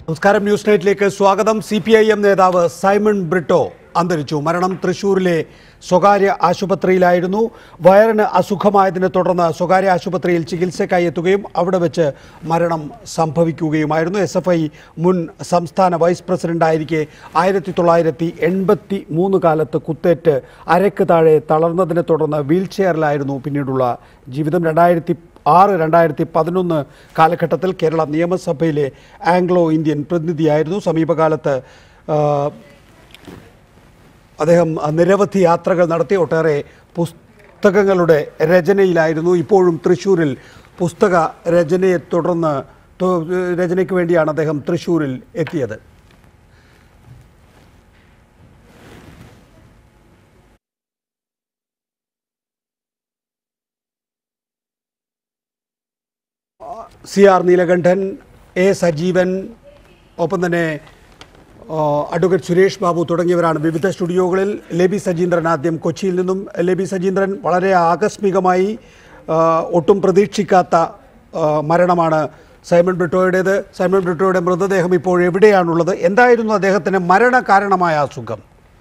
നമസ്കാരം ന്യൂസ് നൈറ്റിലേക്ക് സ്വാഗതം സി പി ഐ എം നേതാവ് സൈമൺ ബ്രിട്ടോ അന്തരിച്ചു മരണം തൃശൂരിലെ സ്വകാര്യ ആശുപത്രിയിലായിരുന്നു വയറിന് അസുഖമായതിനെ തുടർന്ന് സ്വകാര്യ ആശുപത്രിയിൽ ചികിത്സയ്ക്കായി എത്തുകയും അവിടെ വെച്ച് മരണം സംഭവിക്കുകയുമായിരുന്നു എസ് എഫ് ഐ മുൻ സംസ്ഥാന വൈസ് പ്രസിഡന്റായിരിക്കെ ആയിരത്തി തൊള്ളായിരത്തി എൺപത്തി മൂന്ന് കാലത്ത് കുത്തേറ്റ് അരക്ക് താഴെ തളർന്നതിനെ തുടർന്ന് വീൽ ചെയറിലായിരുന്നു പിന്നീടുള്ള ജീവിതം രണ്ടായിരത്തി ആറ് രണ്ടായിരത്തി പതിനൊന്ന് കാലഘട്ടത്തിൽ കേരള നിയമസഭയിലെ ആംഗ്ലോ ഇന്ത്യൻ പ്രതിനിധിയായിരുന്നു സമീപകാലത്ത് ആ, അദ്ദേഹം നിരവധി യാത്രകൾ നടത്തി ഒട്ടേറെ പുസ്തകങ്ങളുടെ രചനയിലായിരുന്നു ഇപ്പോഴും തൃശ്ശൂരിൽ പുസ്തക രചനയെ തുടർന്ന് തു- രചനയ്ക്ക് വേണ്ടിയാണ് അദ്ദേഹം തൃശ്ശൂരിൽ എത്തിയത് C R Neelakantan A Sajeevan ഒപ്പം തന്നെ ആ, അഡ്വക്കേറ്റ് സുരേഷ് ബാബു തുടങ്ങിയവരാണ് വിവിധ സ്റ്റുഡിയോകളിൽ ലെബി സജീന്ദ്രൻ ആദ്യം കൊച്ചിയിൽ നിന്നും ലെബി സജീന്ദ്രൻ വളരെ ആകസ്മികമായി ആ, ഒട്ടും പ്രതീക്ഷിക്കാത്ത ആ, മരണമാണ് സൈമൺ ബ്രിട്ടോയുടേത് സൈമൺ ബ്രിട്ടോയുടെ മൃതദേഹം ഇപ്പോൾ എവിടെയാണുള്ളത് എന്തായിരുന്നു അദ്ദേഹത്തിന് മരണ കാരണമായ അസുഖം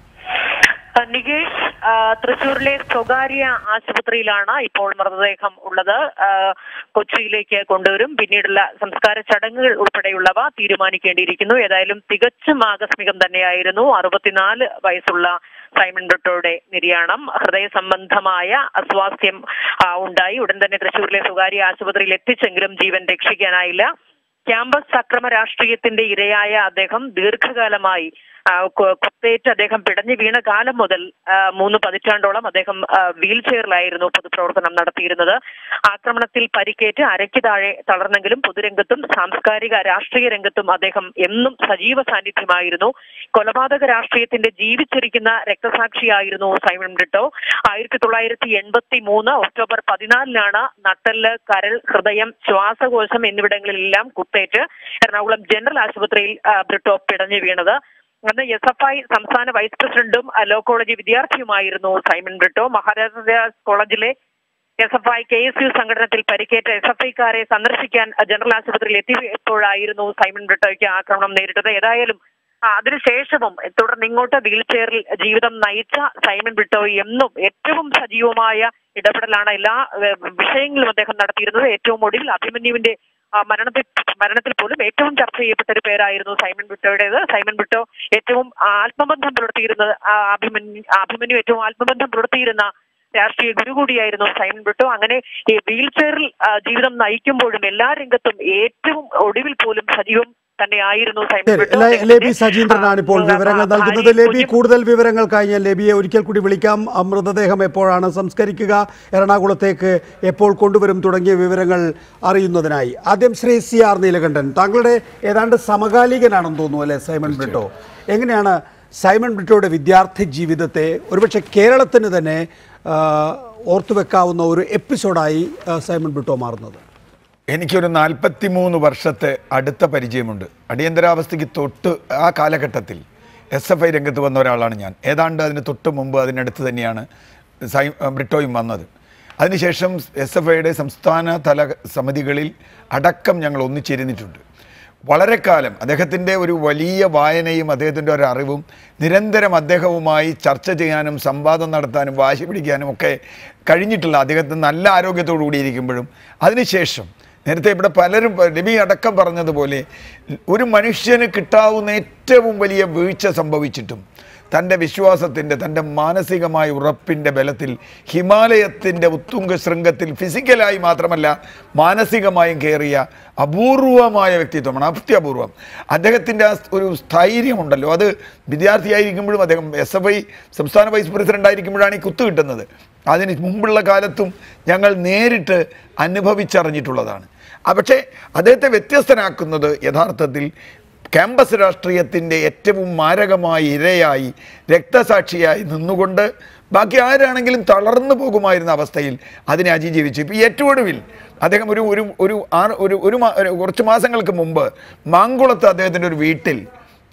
നികേഷ് ആ, തൃശൂരിലെ സ്വകാര്യ ആശുപത്രിയിലാണ് ഇപ്പോൾ മൃതദേഹം ഉള്ളത് ആ, കൊച്ചിയിലേക്ക് കൊണ്ടുവരും പിന്നീടുള്ള സംസ്കാര ചടങ്ങുകൾ ഉൾപ്പെടെയുള്ളവ തീരുമാനിക്കേണ്ടിയിരിക്കുന്നു ഏതായാലും തികച്ചും ആകസ്മികം തന്നെയായിരുന്നു അറുപത്തിനാല് വയസ്സുള്ള സൈമൺ ബ്രിട്ടോയുടെ നിര്യാണം ഹൃദയ സംബന്ധമായ അസ്വാസ്ഥ്യം ആ, ഉണ്ടായി ഉടൻ തന്നെ തൃശൂരിലെ സ്വകാര്യ ആശുപത്രിയിൽ എത്തിച്ചെങ്കിലും ജീവൻ രക്ഷിക്കാനായില്ല ക്യാമ്പസ് അക്രമ രാഷ്ട്രീയത്തിന്റെ ഇരയായ അദ്ദേഹം ദീർഘകാലമായി ആ, കു- കുത്തേറ്റ് അദ്ദേഹം പിടഞ്ഞു വീണ കാലം മുതൽ ആ, മൂന്ന് പതിറ്റാണ്ടോളം അദ്ദേഹം ആ, വീൽ ചെയറിലായിരുന്നു പൊതുപ്രവർത്തനം നടത്തിയിരുന്നത് ആക്രമണത്തിൽ പരിക്കേറ്റ് അരയ്ക്ക് താഴെ തളർന്നെങ്കിലും പൊതുരംഗത്തും സാംസ്കാരിക രാഷ്ട്രീയ രംഗത്തും അദ്ദേഹം എന്നും സജീവ സാന്നിധ്യമായിരുന്നു കൊലപാതക രാഷ്ട്രീയത്തിന്റെ ജീവിച്ചിരിക്കുന്ന രക്തസാക്ഷിയായിരുന്നു സൈമൺ ബ്രിട്ടോ ആയിരത്തി തൊള്ളായിരത്തി എൺപത്തി മൂന്ന് ഒക്ടോബർ പതിനാലിനാണ് നട്ടെല്ല് കരൾ ഹൃദയം ശ്വാസകോശം എന്നിവിടങ്ങളിലെല്ലാം കുത്തേറ്റ് എറണാകുളം ജനറൽ ആശുപത്രിയിൽ ആ, ബ്രിട്ടോ പിടഞ്ഞു വീണത് അന്ന് എസ് എഫ് ഐ സംസ്ഥാന വൈസ് പ്രസിഡന്റും ആ, ലോ കോളേജ് വിദ്യാർത്ഥിയുമായിരുന്നു സൈമൺ ബ്രിട്ടോ മഹാരാജാസ് കോളേജിലെ S F I K S U സംഘടനത്തിൽ പരിക്കേറ്റ എസ് എഫ് ഐക്കാരെ സന്ദർശിക്കാൻ ആ, ജനറൽ ആശുപത്രിയിൽ എത്തിയപ്പോഴായിരുന്നു സൈമൺ ബ്രിട്ടോയ്ക്ക് ആക്രമണം നേരിട്ടത് ഏതായാലും ആ, അതിനുശേഷവും തുടർന്ന് ഇങ്ങോട്ട് വീൽ ചെയറിൽ ജീവിതം നയിച്ച സൈമൺ ബ്രിട്ടോ എന്നും ഏറ്റവും സജീവമായ ഇടപെടലാണ് എല്ലാ ഏഹ്, വിഷയങ്ങളും അദ്ദേഹം നടത്തിയിരുന്നത് ഏറ്റവും ഒടുവിൽ അഭിമന്യുവിന്റെ ആ, മരണത്തിൽ മരണത്തിൽ പോലും ഏറ്റവും ചർച്ച ചെയ്യപ്പെട്ട ഒരു പേരായിരുന്നു സൈമൺ ബിട്ടോയുടേത് സൈമൺ ബിട്ടോ ഏറ്റവും ആത്മബന്ധം പുലർത്തിയിരുന്നത് ആ, അഭിമന്യു അഭിമന്യു ഏറ്റവും ആത്മബന്ധം പുലർത്തിയിരുന്ന രാഷ്ട്രീയ ഗുരു കൂടിയായിരുന്നു സൈമൺ ബിട്ടോ അങ്ങനെ ഈ വീൽ ചെയറിൽ ആ, ജീവിതം നയിക്കുമ്പോഴും എല്ലാ രംഗത്തും ഏറ്റവും ഒടുവിൽ പോലും സജീവം തന്നെയായിരുന്നു സൈമൺ ശരി ബിട്ടോ ലെ- ലേബി അദ്ദേഹത്തിന്റെ, സജീന്ദ്രനാണ് ഇപ്പോൾ ആ, വിവരങ്ങൾ ആ, നൽകുന്നത് ഭാര്യയും ലേബി കുഞ്ഞും കൂടുതൽ വിവരങ്ങൾക്കായി ഞാൻ ലേബിയെ ഒരിക്കൽ കൂടി വിളിക്കാം ആ മൃതദേഹം എപ്പോഴാണ് സംസ്കരിക്കുക എറണാകുളത്തേക്ക് എപ്പോൾ കൊണ്ടുവരും തുടങ്ങിയ വിവരങ്ങൾ അറിയുന്നതിനായി ആദ്യം ശ്രീ സി ആർ നീലകണ്ഠൻ താങ്കളുടെ ഏതാണ്ട് സമകാലികനാണെന്ന് തോന്നുന്നു അല്ലേ സൈമൺ ബ്രിട്ടോ എങ്ങനെയാണ് സൈമൺ ബ്രിട്ടോയുടെ വിദ്യാർത്ഥി ജീവിതത്തെ ഒരുപക്ഷെ കേരളത്തിന് തന്നെ ആ, ഓർത്തുവെക്കാവുന്ന ഒരു എപ്പിസോഡായി ആ, സൈമൺ ബ്രിട്ടോ മാറുന്നത് എനിക്കൊരു നാൽപ്പത്തി മൂന്ന് വർഷത്തെ അടുത്ത പരിചയമുണ്ട് അടിയന്തരാവസ്ഥയ്ക്ക് തൊട്ട് ആ കാലഘട്ടത്തിൽ എസ് എഫ് ഐ രംഗത്ത് വന്ന ഒരാളാണ് ഞാൻ ഏതാണ്ട് അതിന് തൊട്ട് മുമ്പ് അതിനടുത്ത് തന്നെയാണ് സൈ ബ്രിട്ടോയും വന്നത് അതിനുശേഷം എസ് എഫ് ഐയുടെ സംസ്ഥാന തല സമിതികളിൽ അടക്കം ഞങ്ങൾ ഒന്നിച്ചിരുന്നിട്ടുണ്ട് വളരെ കാലം അദ്ദേഹത്തിൻ്റെ ഒരു വലിയ വായനയും അദ്ദേഹത്തിൻ്റെ ഒരു അറിവും നിരന്തരം അദ്ദേഹവുമായി ചർച്ച ചെയ്യാനും സംവാദം നടത്താനും വാശി പിടിക്കാനും ഒക്കെ കഴിഞ്ഞിട്ടുള്ള അദ്ദേഹത്തിന് നല്ല ആരോഗ്യത്തോടു കൂടി ഇരിക്കുമ്പോഴും അതിനുശേഷം നേരത്തെ ഇവിടെ പലരും പ- രവി അടക്കം പറഞ്ഞതുപോലെ ഒരു മനുഷ്യന് കിട്ടാവുന്ന ഏറ്റവും വലിയ വീഴ്ച സംഭവിച്ചിട്ടും തൻ്റെ വിശ്വാസത്തിൻ്റെ തൻ്റെ മാനസികമായ ഉറപ്പിൻ്റെ ബലത്തിൽ ഹിമാലയത്തിൻ്റെ ഉത്തുംഗ ശൃംഗത്തിൽ ഫിസിക്കലായി മാത്രമല്ല മാനസികമായും കയറിയ അപൂർവമായ വ്യക്തിത്വമാണ് അത്യപൂർവം അദ്ദേഹത്തിൻ്റെ ആ ഒരു സ്ഥൈര്യമുണ്ടല്ലോ അത് വിദ്യാർത്ഥിയായിരിക്കുമ്പോഴും അദ്ദേഹം എസ് എഫ് ഐ സംസ്ഥാന വൈസ് പ്രസിഡന്റ് ആയിരിക്കുമ്പോഴാണ് ഈ കുത്തു കിട്ടുന്നത് അതിന് മുമ്പുള്ള കാലത്തും ഞങ്ങൾ നേരിട്ട് അനുഭവിച്ചറിഞ്ഞിട്ടുള്ളതാണ് ആ പക്ഷേ അദ്ദേഹത്തെ വ്യത്യസ്തനാക്കുന്നത് യഥാർത്ഥത്തിൽ ക്യാമ്പസ് രാഷ്ട്രീയത്തിൻ്റെ ഏറ്റവും മാരകമായ ഇരയായി രക്തസാക്ഷിയായി നിന്നുകൊണ്ട് ബാക്കി ആരാണെങ്കിലും തളർന്നു പോകുമായിരുന്ന അവസ്ഥയിൽ അതിനെ അതിജീവിച്ചു ഇപ്പോൾ ഈ ഏറ്റവും ഒടുവിൽ അദ്ദേഹം ഒരു ഒരു ഒരു ആറ് ഒരു ഒരു മാ- ഒരു കുറച്ച് മാസങ്ങൾക്ക് മുമ്പ് മാങ്കുളത്ത് അദ്ദേഹത്തിൻ്റെ ഒരു വീട്ടിൽ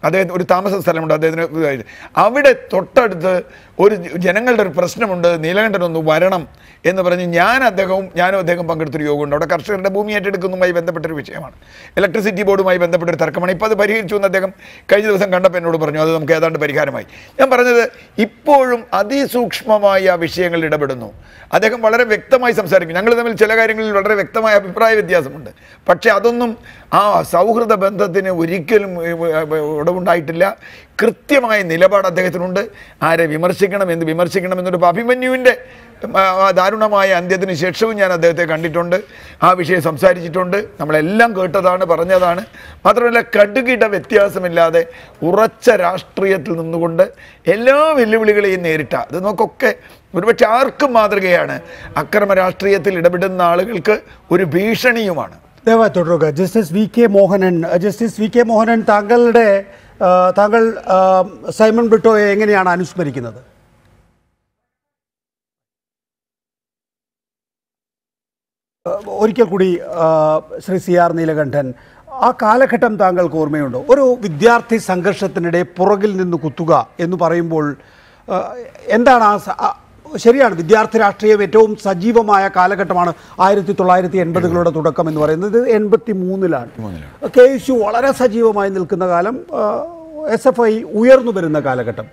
അദ്ദേഹത്തിന് ഒരു താമസ സ്ഥലമുണ്ട് അദ്ദേഹത്തിന് ഇതായിട്ട്. അവിടെ തൊട്ടടുത്ത് ഒരു ജനങ്ങളുടെ ഒരു പ്രശ്നമുണ്ട് നീലകണ്ഠൻ ഒന്ന് വരണം എന്ന് പറഞ്ഞ് ഞാൻ അദ്ദേഹവും ഞാനും അദ്ദേഹം പങ്കെടുത്തൊരു യോഗമുണ്ട് അവിടെ കർഷകരുടെ ഭൂമി ഏറ്റെടുക്കുന്നതുമായി ബന്ധപ്പെട്ടൊരു വിഷയമാണ് ഇലക്ട്രിസിറ്റി ബോർഡുമായി ബന്ധപ്പെട്ടൊരു തർക്കമാണ് ഇപ്പോൾ അത് പരിഹരിച്ചു എന്ന് അദ്ദേഹം കഴിഞ്ഞ ദിവസം കണ്ടപ്പോൾ എന്നോട് പറഞ്ഞു അത് നമുക്ക് ഏതാണ്ട് പരിഹാരമായി ഞാൻ പറഞ്ഞത് ഇപ്പോഴും അതിസൂക്ഷ്മമായ ആ വിഷയങ്ങളിൽ ഇടപെടുന്നു അദ്ദേഹം വളരെ വ്യക്തമായി സംസാരിക്കും ഞങ്ങൾ തമ്മിൽ ചില കാര്യങ്ങളിൽ വളരെ വ്യക്തമായ അഭിപ്രായ വ്യത്യാസമുണ്ട് പക്ഷേ അതൊന്നും ആ സൗഹൃദ ബന്ധത്തിന് ഒരിക്കലും ഏ, ഏ, ഉടവുണ്ടായിട്ടില്ല കൃത്യമായ നിലപാട് അദ്ദേഹത്തിനുണ്ട് ആരെ വിമർശിക്കണം എന്ന് വിമർശിക്കണം എന്നൊരു അഭിമന്യുവിൻ്റെ ആ, ആ ദാരുണമായ അന്ത്യത്തിന് ശേഷവും ഞാൻ അദ്ദേഹത്തെ കണ്ടിട്ടുണ്ട് ആ വിഷയം സംസാരിച്ചിട്ടുണ്ട് നമ്മളെല്ലാം കേട്ടതാണ് പറഞ്ഞതാണ് മാത്രമല്ല കടുകിട വ്യത്യാസമില്ലാതെ ഉറച്ച രാഷ്ട്രീയത്തിൽ നിന്നുകൊണ്ട് എല്ലാ വെല്ലുവിളികളെയും നേരിട്ട അത് നമുക്കൊക്കെ ഒരുപക്ഷെ ആർക്കും മാതൃകയാണ് അക്രമ രാഷ്ട്രീയത്തിൽ ഇടപെടുന്ന ആളുകൾക്ക് ഒരു ഭീഷണിയുമാണ് ദയവായി തുടരുക justice V K Mohanan justice V K Mohanan താങ്കളുടെ ആ, താങ്കൾ ആ, സൈമൺ ബ്രിട്ടോയെ എങ്ങനെയാണ് അനുസ്മരിക്കുന്നത് ആ, ഒരിക്കൽ കൂടി ആ, ശ്രീ സി ആർ നീലകണ്ഠൻ ആ കാലഘട്ടം താങ്കൾക്ക് ഓർമ്മയുണ്ടോ ഒരു വിദ്യാർത്ഥി സംഘർഷത്തിനിടെ പുറകിൽ നിന്ന് കുത്തുക എന്ന് പറയുമ്പോൾ ആ, എന്താണ് ആ സ- ആ, ശരിയാണ് വിദ്യാർത്ഥി രാഷ്ട്രീയം ഏറ്റവും സജീവമായ കാലഘട്ടമാണ് ആയിരത്തി തൊള്ളായിരത്തി എൺപതുകളുടെ തുടക്കം എന്ന് പറയുന്നത് എൺപത്തി മൂന്നിലാണ് കെ എസ് യു വളരെ സജീവമായി നിൽക്കുന്ന കാലം എസ് എഫ് ഐ ഉയർന്നു വരുന്ന കാലഘട്ടം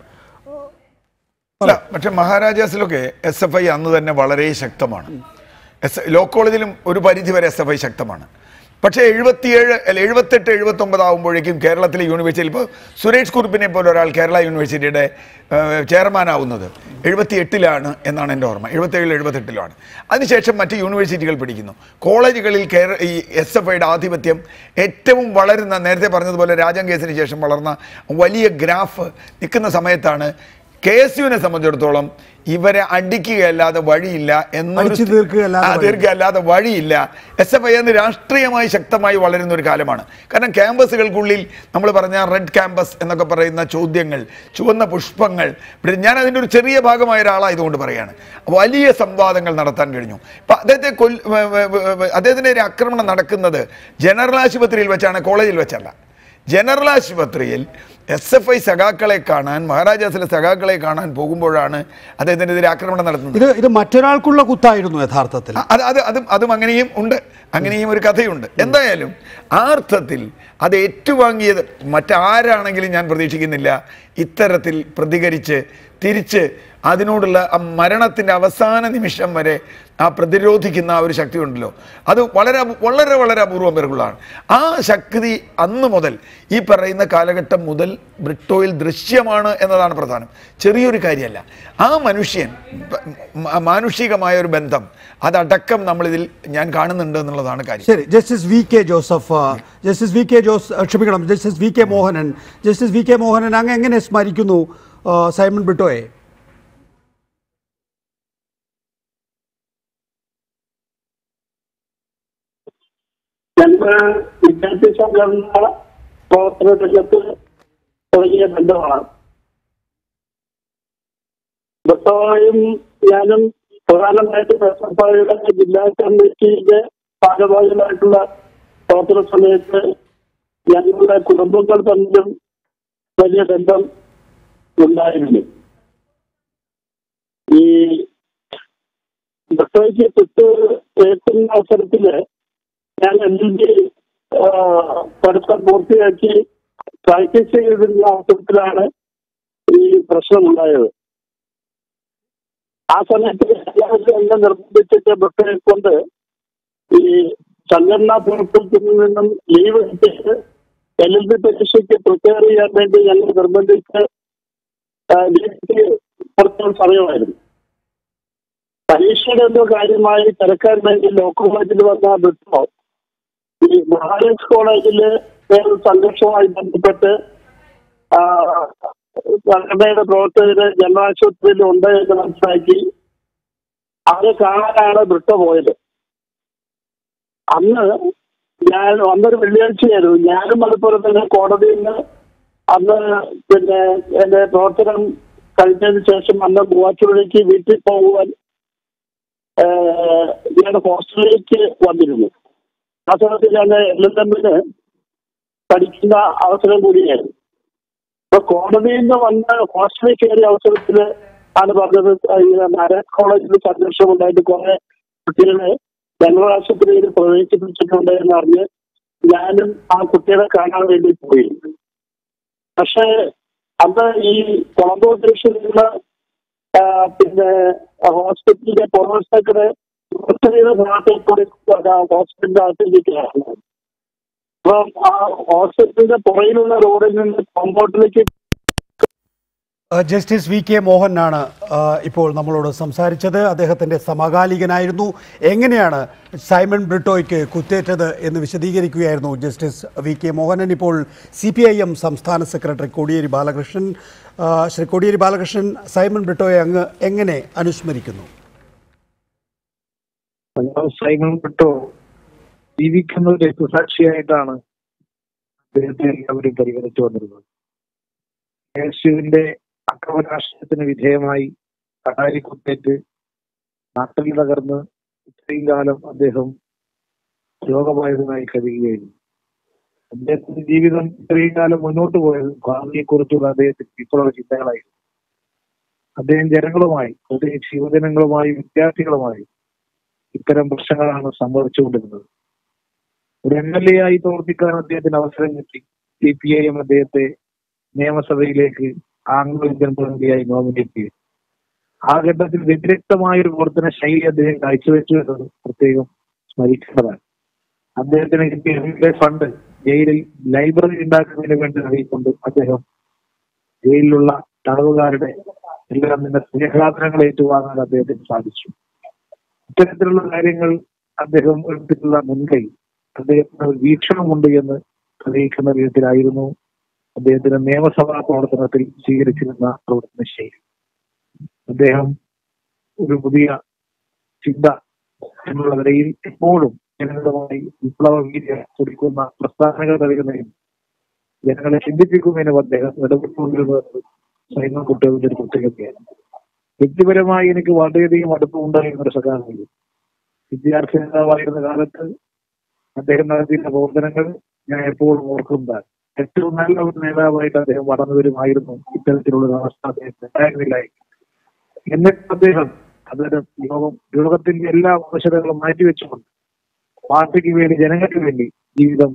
അല്ല പക്ഷെ മഹാരാജാസിലൊക്കെ എസ് എഫ് ഐ അന്ന് തന്നെ വളരെ ശക്തമാണ് എസ് ലോ കോളേജിലും ഒരു പരിധി വരെ എസ് എഫ് ഐ ശക്തമാണ് പക്ഷേ എഴുപത്തിയേഴ് അല്ല എഴുപത്തെട്ട് എഴുപത്തി ഒമ്പത് ആകുമ്പോഴേക്കും കേരളത്തിലെ യൂണിവേഴ്സിറ്റിയിൽ ഇപ്പോൾ സുരേഷ് കുറുപ്പിനെ പോലെ ഒരാൾ കേരള യൂണിവേഴ്സിറ്റിയുടെ ചെയർമാനാവുന്നത് എഴുപത്തി എട്ടിലാണ് എന്നാണ് എൻ്റെ ഓർമ്മ എഴുപത്തേഴ് എഴുപത്തെട്ടിലാണ് അതിനുശേഷം മറ്റ് യൂണിവേഴ്സിറ്റികൾ പിടിക്കുന്നു കോളേജുകളിൽ കേര ഈ എസ് എഫ് ഐയുടെ ആധിപത്യം ഏറ്റവും വളരുന്ന നേരത്തെ പറഞ്ഞതുപോലെ രാജം കേസിന് ശേഷം വളർന്ന വലിയ ഗ്രാഫ് നിൽക്കുന്ന സമയത്താണ് കെ എസ് യുവിനെ സംബന്ധിച്ചിടത്തോളം ഇവരെ അടിക്കുകയല്ലാതെ വഴിയില്ല എന്നൊരു അടിച്ചു തീർക്കുകയല്ലാതെ ആ, തീർക്കുകയല്ലാതെ വഴിയില്ല എസ് എഫ് ഐ എന്ന് രാഷ്ട്രീയമായി ശക്തമായി വളരുന്ന ഒരു കാലമാണ് കാരണം ക്യാമ്പസുകൾക്കുള്ളിൽ നമ്മൾ പറഞ്ഞ റെഡ് ക്യാമ്പസ് എന്നൊക്കെ പറയുന്ന ചോദ്യങ്ങൾ ചുവന്ന പുഷ്പങ്ങൾ ഇവിടെ ഞാൻ അതിൻ്റെ ഒരു ചെറിയ ഭാഗമായ ഒരാളായതുകൊണ്ട് പറയാണ് വലിയ സംവാദങ്ങൾ നടത്താൻ കഴിഞ്ഞു ഇപ്പം അദ്ദേഹത്തെ കൊൽ വ- വ- വ- അദ്ദേഹത്തിൻ്റെ ഒരു ആക്രമണം നടക്കുന്നത് ജനറൽ ആശുപത്രിയിൽ വെച്ചാണ് കോളേജിൽ വെച്ചല്ല ജനറൽ ആശുപത്രിയിൽ എസ് എഫ് ഐ സഖാക്കളെ കാണാൻ മഹാരാജാസിലെ സഖാക്കളെ കാണാൻ പോകുമ്പോഴാണ് അദ്ദേഹത്തിനെതിരെ ആക്രമണം നടത്തുന്നത് ഇത് ഇത് മറ്റൊരാൾക്കുള്ള കുത്തായിരുന്നു യഥാർത്ഥത്തിൽ അ- അത് അത് അതും അതും അങ്ങനെയും ഉണ്ട് അങ്ങനെയും ഒരു കഥയുണ്ട് എന്തായാലും ആ അർത്ഥത്തിൽ അത് ഏറ്റുവാങ്ങിയത് മറ്റാരാണെങ്കിലും ഞാൻ പ്രതീക്ഷിക്കുന്നില്ല ഇത്തരത്തിൽ പ്രതികരിച്ച് തിരിച്ച് അതിനോടുള്ള ആ മരണത്തിൻ്റെ അവസാന നിമിഷം വരെ ആ പ്രതിരോധിക്കുന്ന ആ ഒരു ശക്തി ഉണ്ടല്ലോ അത് വളരെ അപൂ- വളരെ വളരെ അപൂർവം പേർക്കുള്ളതാണ് ആ ശക്തി അന്ന് മുതൽ ഈ പറയുന്ന കാലഘട്ടം മുതൽ ബ്രിട്ടോയിൽ ദൃശ്യമാണ് എന്നതാണ് പ്രധാനം ചെറിയൊരു കാര്യമല്ല ആ മനുഷ്യൻ പ- മ- മാനുഷികമായ ഒരു ബന്ധം അതടക്കം നമ്മളിതിൽ ഞാൻ കാണുന്നുണ്ട് എന്നുള്ളതാണ് കാര്യം ശരി ജസ്റ്റിസ് വി കെ ജോസഫ് ആ, ജസ്റ്റിസ് വി കെ ജോസ് ആ, ക്ഷമിക്കണം justice V K Mohanan justice V K Mohanan അങ്ങ് എങ്ങനെ സ്മരിക്കുന്നു ആ, സൈമൺ ബ്രിട്ടോയെ ഞങ്ങൾ വിദ്യാർത്ഥി സംഘടന പ്രവർത്തന രംഗത്ത് തുടങ്ങിയ ബന്ധമാണ് ബത്തോയും ഞാനും പ്രധാനമായിട്ടും എസ് എഫ് ഐയുടെ ജില്ലാ കമ്മിറ്റിയുടെ ഭാരവാഹികളായിട്ടുള്ള പ്രവർത്തന സമയത്ത് ഞങ്ങളുടെ കുടുംബങ്ങൾ തമ്മിലും വലിയ ബന്ധം ഉണ്ടായിരുന്നു ഈ ബത്തോയ്ക്ക് തൊട്ട് ഏൽക്കുന്ന അവസരത്തില് ഞാൻ എൽ എൽ ബി പഠിത്തം പൂർത്തിയാക്കി പ്രാക്ടീസ് ചെയ്തിരുന്ന അവസരത്തിലാണ് ഈ പ്രശ്നമുണ്ടായത് ആ സമയത്ത് എല്ലാവരും എന്നെ നിർബന്ധിച്ചിട്ട് ബസ്സിനെ കൊണ്ട് ഈ സംഘടനാ പ്രവർത്തനത്തിൽ നിന്നും ലീവ് എടുത്തിട്ട് എൽ എൽ ബി പരീക്ഷയ്ക്ക് പ്രിപ്പയർ ചെയ്യാൻ വേണ്ടി ഞങ്ങൾ നിർബന്ധിച്ച് ആ, ലീവ് കൊടുത്ത സമയമായിരുന്നു പരീക്ഷയുടെ എന്തോ കാര്യമായി തിരക്കാൻ വേണ്ടി ലോ കോളേജിൽ വന്ന ബിട്ടോ ഈ മഹാരാജ് കോളേജില് വേറെ സംഘർഷവുമായി ബന്ധപ്പെട്ട് ആ, സംഘടനയുടെ പ്രവർത്തകര് ജനആശുപത്രിയിൽ ഉണ്ട് എന്ന് മനസ്സിലാക്കി അത് കാണാനാണ് ബ്രിട്ടോ പോയത് അന്ന് ഞാൻ അന്നൊരു വെള്ളിയാഴ്ചയായിരുന്നു ഞാനും അതുപോലെ തന്നെ കോടതിയിൽ നിന്ന് അന്ന് പിന്നെ എന്റെ പ്രവർത്തനം കഴിഞ്ഞതിന് ശേഷം അന്ന് മൂവാറ്റുപുഴയ്ക്ക് വീട്ടിൽ പോകുവാൻ ഏഹ് ഞാൻ ഹോസ്റ്റലിലേക്ക് വന്നിരുന്നു ആ സമയത്ത് ഞാൻ എൽ എൽ എമ്മിന് പഠിക്കുന്ന അവസരം കൂടിയായിരുന്നു അപ്പൊ കോടതിയിൽ നിന്ന് വന്ന് ഹോസ്റ്റലിൽ കയറിയ അവസരത്തില് ആണ് പറഞ്ഞത് ഈ നാരായണ കോളേജിൽ സംഘർഷം ഉണ്ടായിട്ട് കുറെ കുട്ടികളെ ജനറൽ ആശുപത്രിയിൽ പ്രവേശിപ്പിച്ചിട്ടുണ്ട് എന്ന് അറിഞ്ഞ് ഞാനും ആ കുട്ടികളെ കാണാൻ വേണ്ടി പോയി പക്ഷേ അന്ന് ഈ കൊളംബോ ഡിവിഷനിലുള്ള ആ, പിന്നെ ഹോസ്പിറ്റലിന്റെ പുറവശക്കടെ ഹോസ്റ്റലിന്റെ ഭാഗത്തിൽ കൂടി ഹോസ്പിറ്റലിന്റെ അകത്തേക്ക് കയറുന്നത് അപ്പം ആ ഹോസ്പിറ്റലിന്റെ പുറയിലുള്ള റോഡിൽ നിന്ന് കോമ്പൗണ്ടിലേക്ക് ഏഹ് ജസ്റ്റിസ് വി കെ മോഹനാണ് ഏഹ് ഇപ്പോൾ നമ്മളോട് സംസാരിച്ചത് അദ്ദേഹത്തിൻ്റെ സമകാലികനായിരുന്നു എങ്ങനെയാണ് സൈമൺ ബ്രിട്ടോയ്ക്ക് കുത്തേറ്റത് എന്ന് വിശദീകരിക്കുകയായിരുന്നു ജസ്റ്റിസ് വി കെ മോഹനൻ ഇപ്പോൾ സി പി ഐ എം സംസ്ഥാന സെക്രട്ടറി കോടിയേരി ബാലകൃഷ്ണൻ ഏഹ് ശ്രീ കോടിയേരി ബാലകൃഷ്ണൻ സൈമൺ ബ്രിട്ടോയെ അങ്ങ് എങ്ങനെ അനുസ്മരിക്കുന്നു സൈമൺ പെട്ടോ ജീവിക്കുന്ന ഒരു രക്തസാക്ഷിയായിട്ടാണ് അദ്ദേഹത്തെ എല്ലാവരും പരിഗണിച്ചു വന്നിരുന്നത് യേശുവിന്റെ അക്രമരാഷ്ട്രത്തിന് വിധേയമായി കടാരി കുത്തേറ്റ് നാട്ടിൽ തകർന്ന് ഇത്രയും കാലം അദ്ദേഹം രോഗബാധിതനായി കഴിയുകയായിരുന്നു അദ്ദേഹത്തിന്റെ ജീവിതം ഇത്രയും കാലം മുന്നോട്ട് പോയത് ഭാവിയെ കുറിച്ചുള്ള അദ്ദേഹത്തിന് ഇപ്പോഴുള്ള ചിന്തകളായിരുന്നു അദ്ദേഹം ജനങ്ങളുമായി പ്രത്യേകിച്ച് യുവജനങ്ങളുമായി വിദ്യാർത്ഥികളുമായി ഇത്തരം പ്രശ്നങ്ങളാണ് സംഭവിച്ചുകൊണ്ടിരുന്നത് ഒരു എം എൽ എ ആയി പ്രവർത്തിക്കാൻ അദ്ദേഹത്തിന് അവസരം കിട്ടി സി പി ഐ എം അദ്ദേഹത്തെ നിയമസഭയിലേക്ക് ആംഗ്ലോ ഇന്ത്യൻ പ്രതിനിധിയായി നോമിനേറ്റ് ചെയ്തു ആ ഘട്ടത്തിൽ വ്യതിരിക്തമായ ഒരു പ്രവർത്തന ശൈലി അദ്ദേഹം കാഴ്ചവെച്ചു എന്നത് പ്രത്യേകം സ്മരിക്കേണ്ടതാണ് അദ്ദേഹത്തിന് കിട്ടിയ എം എൽ എ ഫണ്ട് ജയിലിൽ ലൈബ്രറി ഉണ്ടാക്കുന്നതിന് വേണ്ടി നൽകിക്കൊണ്ട് അദ്ദേഹം ജയിലിലുള്ള തടവുകാരുടെ എല്ലാം തന്നെ സ്നേഹാദരങ്ങൾ ഏറ്റുവാങ്ങാൻ അദ്ദേഹത്തിന് സാധിച്ചു ഇത്തരത്തിലുള്ള കാര്യങ്ങൾ അദ്ദേഹം എടുത്തിട്ടുള്ള മുൻകൈ അദ്ദേഹത്തിന് ഒരു വീക്ഷണമുണ്ട് എന്ന് തെളിയിക്കുന്ന വിധത്തിലായിരുന്നു അദ്ദേഹത്തിന്റെ നിയമസഭാ പ്രവർത്തനത്തിൽ സ്വീകരിച്ചിരുന്ന പ്രവർത്തന ശൈലി അദ്ദേഹം ഒരു പുതിയ ചിന്ത എന്നുള്ള നിലയിൽ എപ്പോഴും ജനങ്ങളുമായി വിപ്ലവ വീര്യ കുടിക്കുന്ന പ്രസ്ഥാനങ്ങൾ നൽകുന്നതിനും ജനങ്ങളെ ചിന്തിപ്പിക്കുന്നതിനും അദ്ദേഹം ഇടപെട്ടുകൊണ്ടിരുന്നത് സൈന്യം കുട്ടികളുടെ ഒരു പ്രത്യേകതയാണ് വ്യക്തിപരമായി എനിക്ക് വളരെയധികം അടുപ്പമുണ്ടായിരുന്ന ഒരു സഖാവായിരുന്നു വിദ്യാർത്ഥി നേതാവായിരുന്ന കാലത്ത് അദ്ദേഹം നടത്തിയ പ്രവർത്തനങ്ങൾ ഞാൻ എപ്പോഴും ഓർക്കുന്നതാണ് ഏറ്റവും നല്ല ഒരു നേതാവായിട്ട് അദ്ദേഹം വളർന്നു വരുമായിരുന്നു ഇത്തരത്തിലുള്ള ഒരു അവസ്ഥ അദ്ദേഹത്തിന് ഉണ്ടായിരുന്നില്ലായിരുന്നു എന്നിട്ട് അദ്ദേഹം അതൊരു യോഗം യോഗത്തിന്റെ എല്ലാ അവസരങ്ങളും മാറ്റിവെച്ചുകൊണ്ട് പാർട്ടിക്ക് വേണ്ടി ജനങ്ങൾക്ക് വേണ്ടി ജീവിതം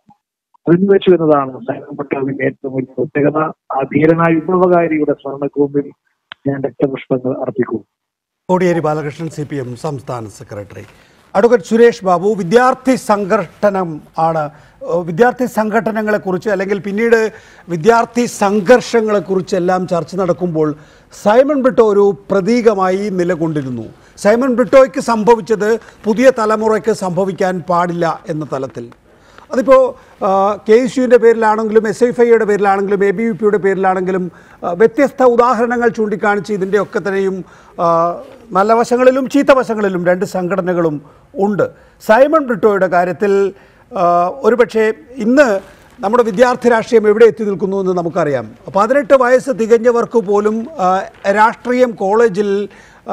വെച്ചു എന്നതാണ് സൈമൺ പട്ടാവിന്റെ ഏറ്റവും വലിയ പ്രത്യേകത ആ ധീരനായ വിപ്ലവകാരിയുടെ സ്വർണ്ണക്കൂമ്പിൽ ഞാൻ രക്തപുഷ്പങ്ങൾ അർപ്പിക്കും Kodiyeri Balakrishnan C P M സംസ്ഥാന സെക്രട്ടറി അഡ്വക്കേറ്റ് സുരേഷ് ബാബു വിദ്യാർത്ഥി സംഘടനം ആണ് ഏഹ് വിദ്യാർത്ഥി സംഘടനകളെക്കുറിച്ച് അല്ലെങ്കിൽ പിന്നീട് വിദ്യാർത്ഥി സംഘർഷങ്ങളെക്കുറിച്ചെല്ലാം ചർച്ച നടക്കുമ്പോൾ സൈമൺ ബ്രിട്ടോ ഒരു പ്രതീകമായി നിലകൊണ്ടിരുന്നു സൈമൺ ബ്രിട്ടോയ്ക്ക് സംഭവിച്ചത് പുതിയ തലമുറയ്ക്ക് സംഭവിക്കാൻ പാടില്ല എന്ന തലത്തിൽ അതിപ്പോൾ കെ എസ് യുവിൻ്റെ പേരിലാണെങ്കിലും എസ് ഐ ഐയുടെ പേരിലാണെങ്കിലും എ ബി വി പിയുടെ പേരിലാണെങ്കിലും ആ, വ്യത്യസ്ത ഉദാഹരണങ്ങൾ ചൂണ്ടിക്കാണിച്ച് ഇതിൻ്റെ ഒക്കെ തന്നെയും ആ, നല്ല വശങ്ങളിലും ചീത്ത വശങ്ങളിലും രണ്ട് സംഘടനകളും ഉണ്ട് സൈമൺ ബ്രിട്ടോയുടെ കാര്യത്തിൽ ആ, ഒരുപക്ഷെ ഇന്ന് നമ്മുടെ വിദ്യാർത്ഥി രാഷ്ട്രീയം എവിടെ എത്തി നിൽക്കുന്നു എന്ന് നമുക്കറിയാം പതിനെട്ട് വയസ്സ് തികഞ്ഞവർക്ക് പോലും ആ, രാഷ്ട്രീയം കോളേജിൽ ആ,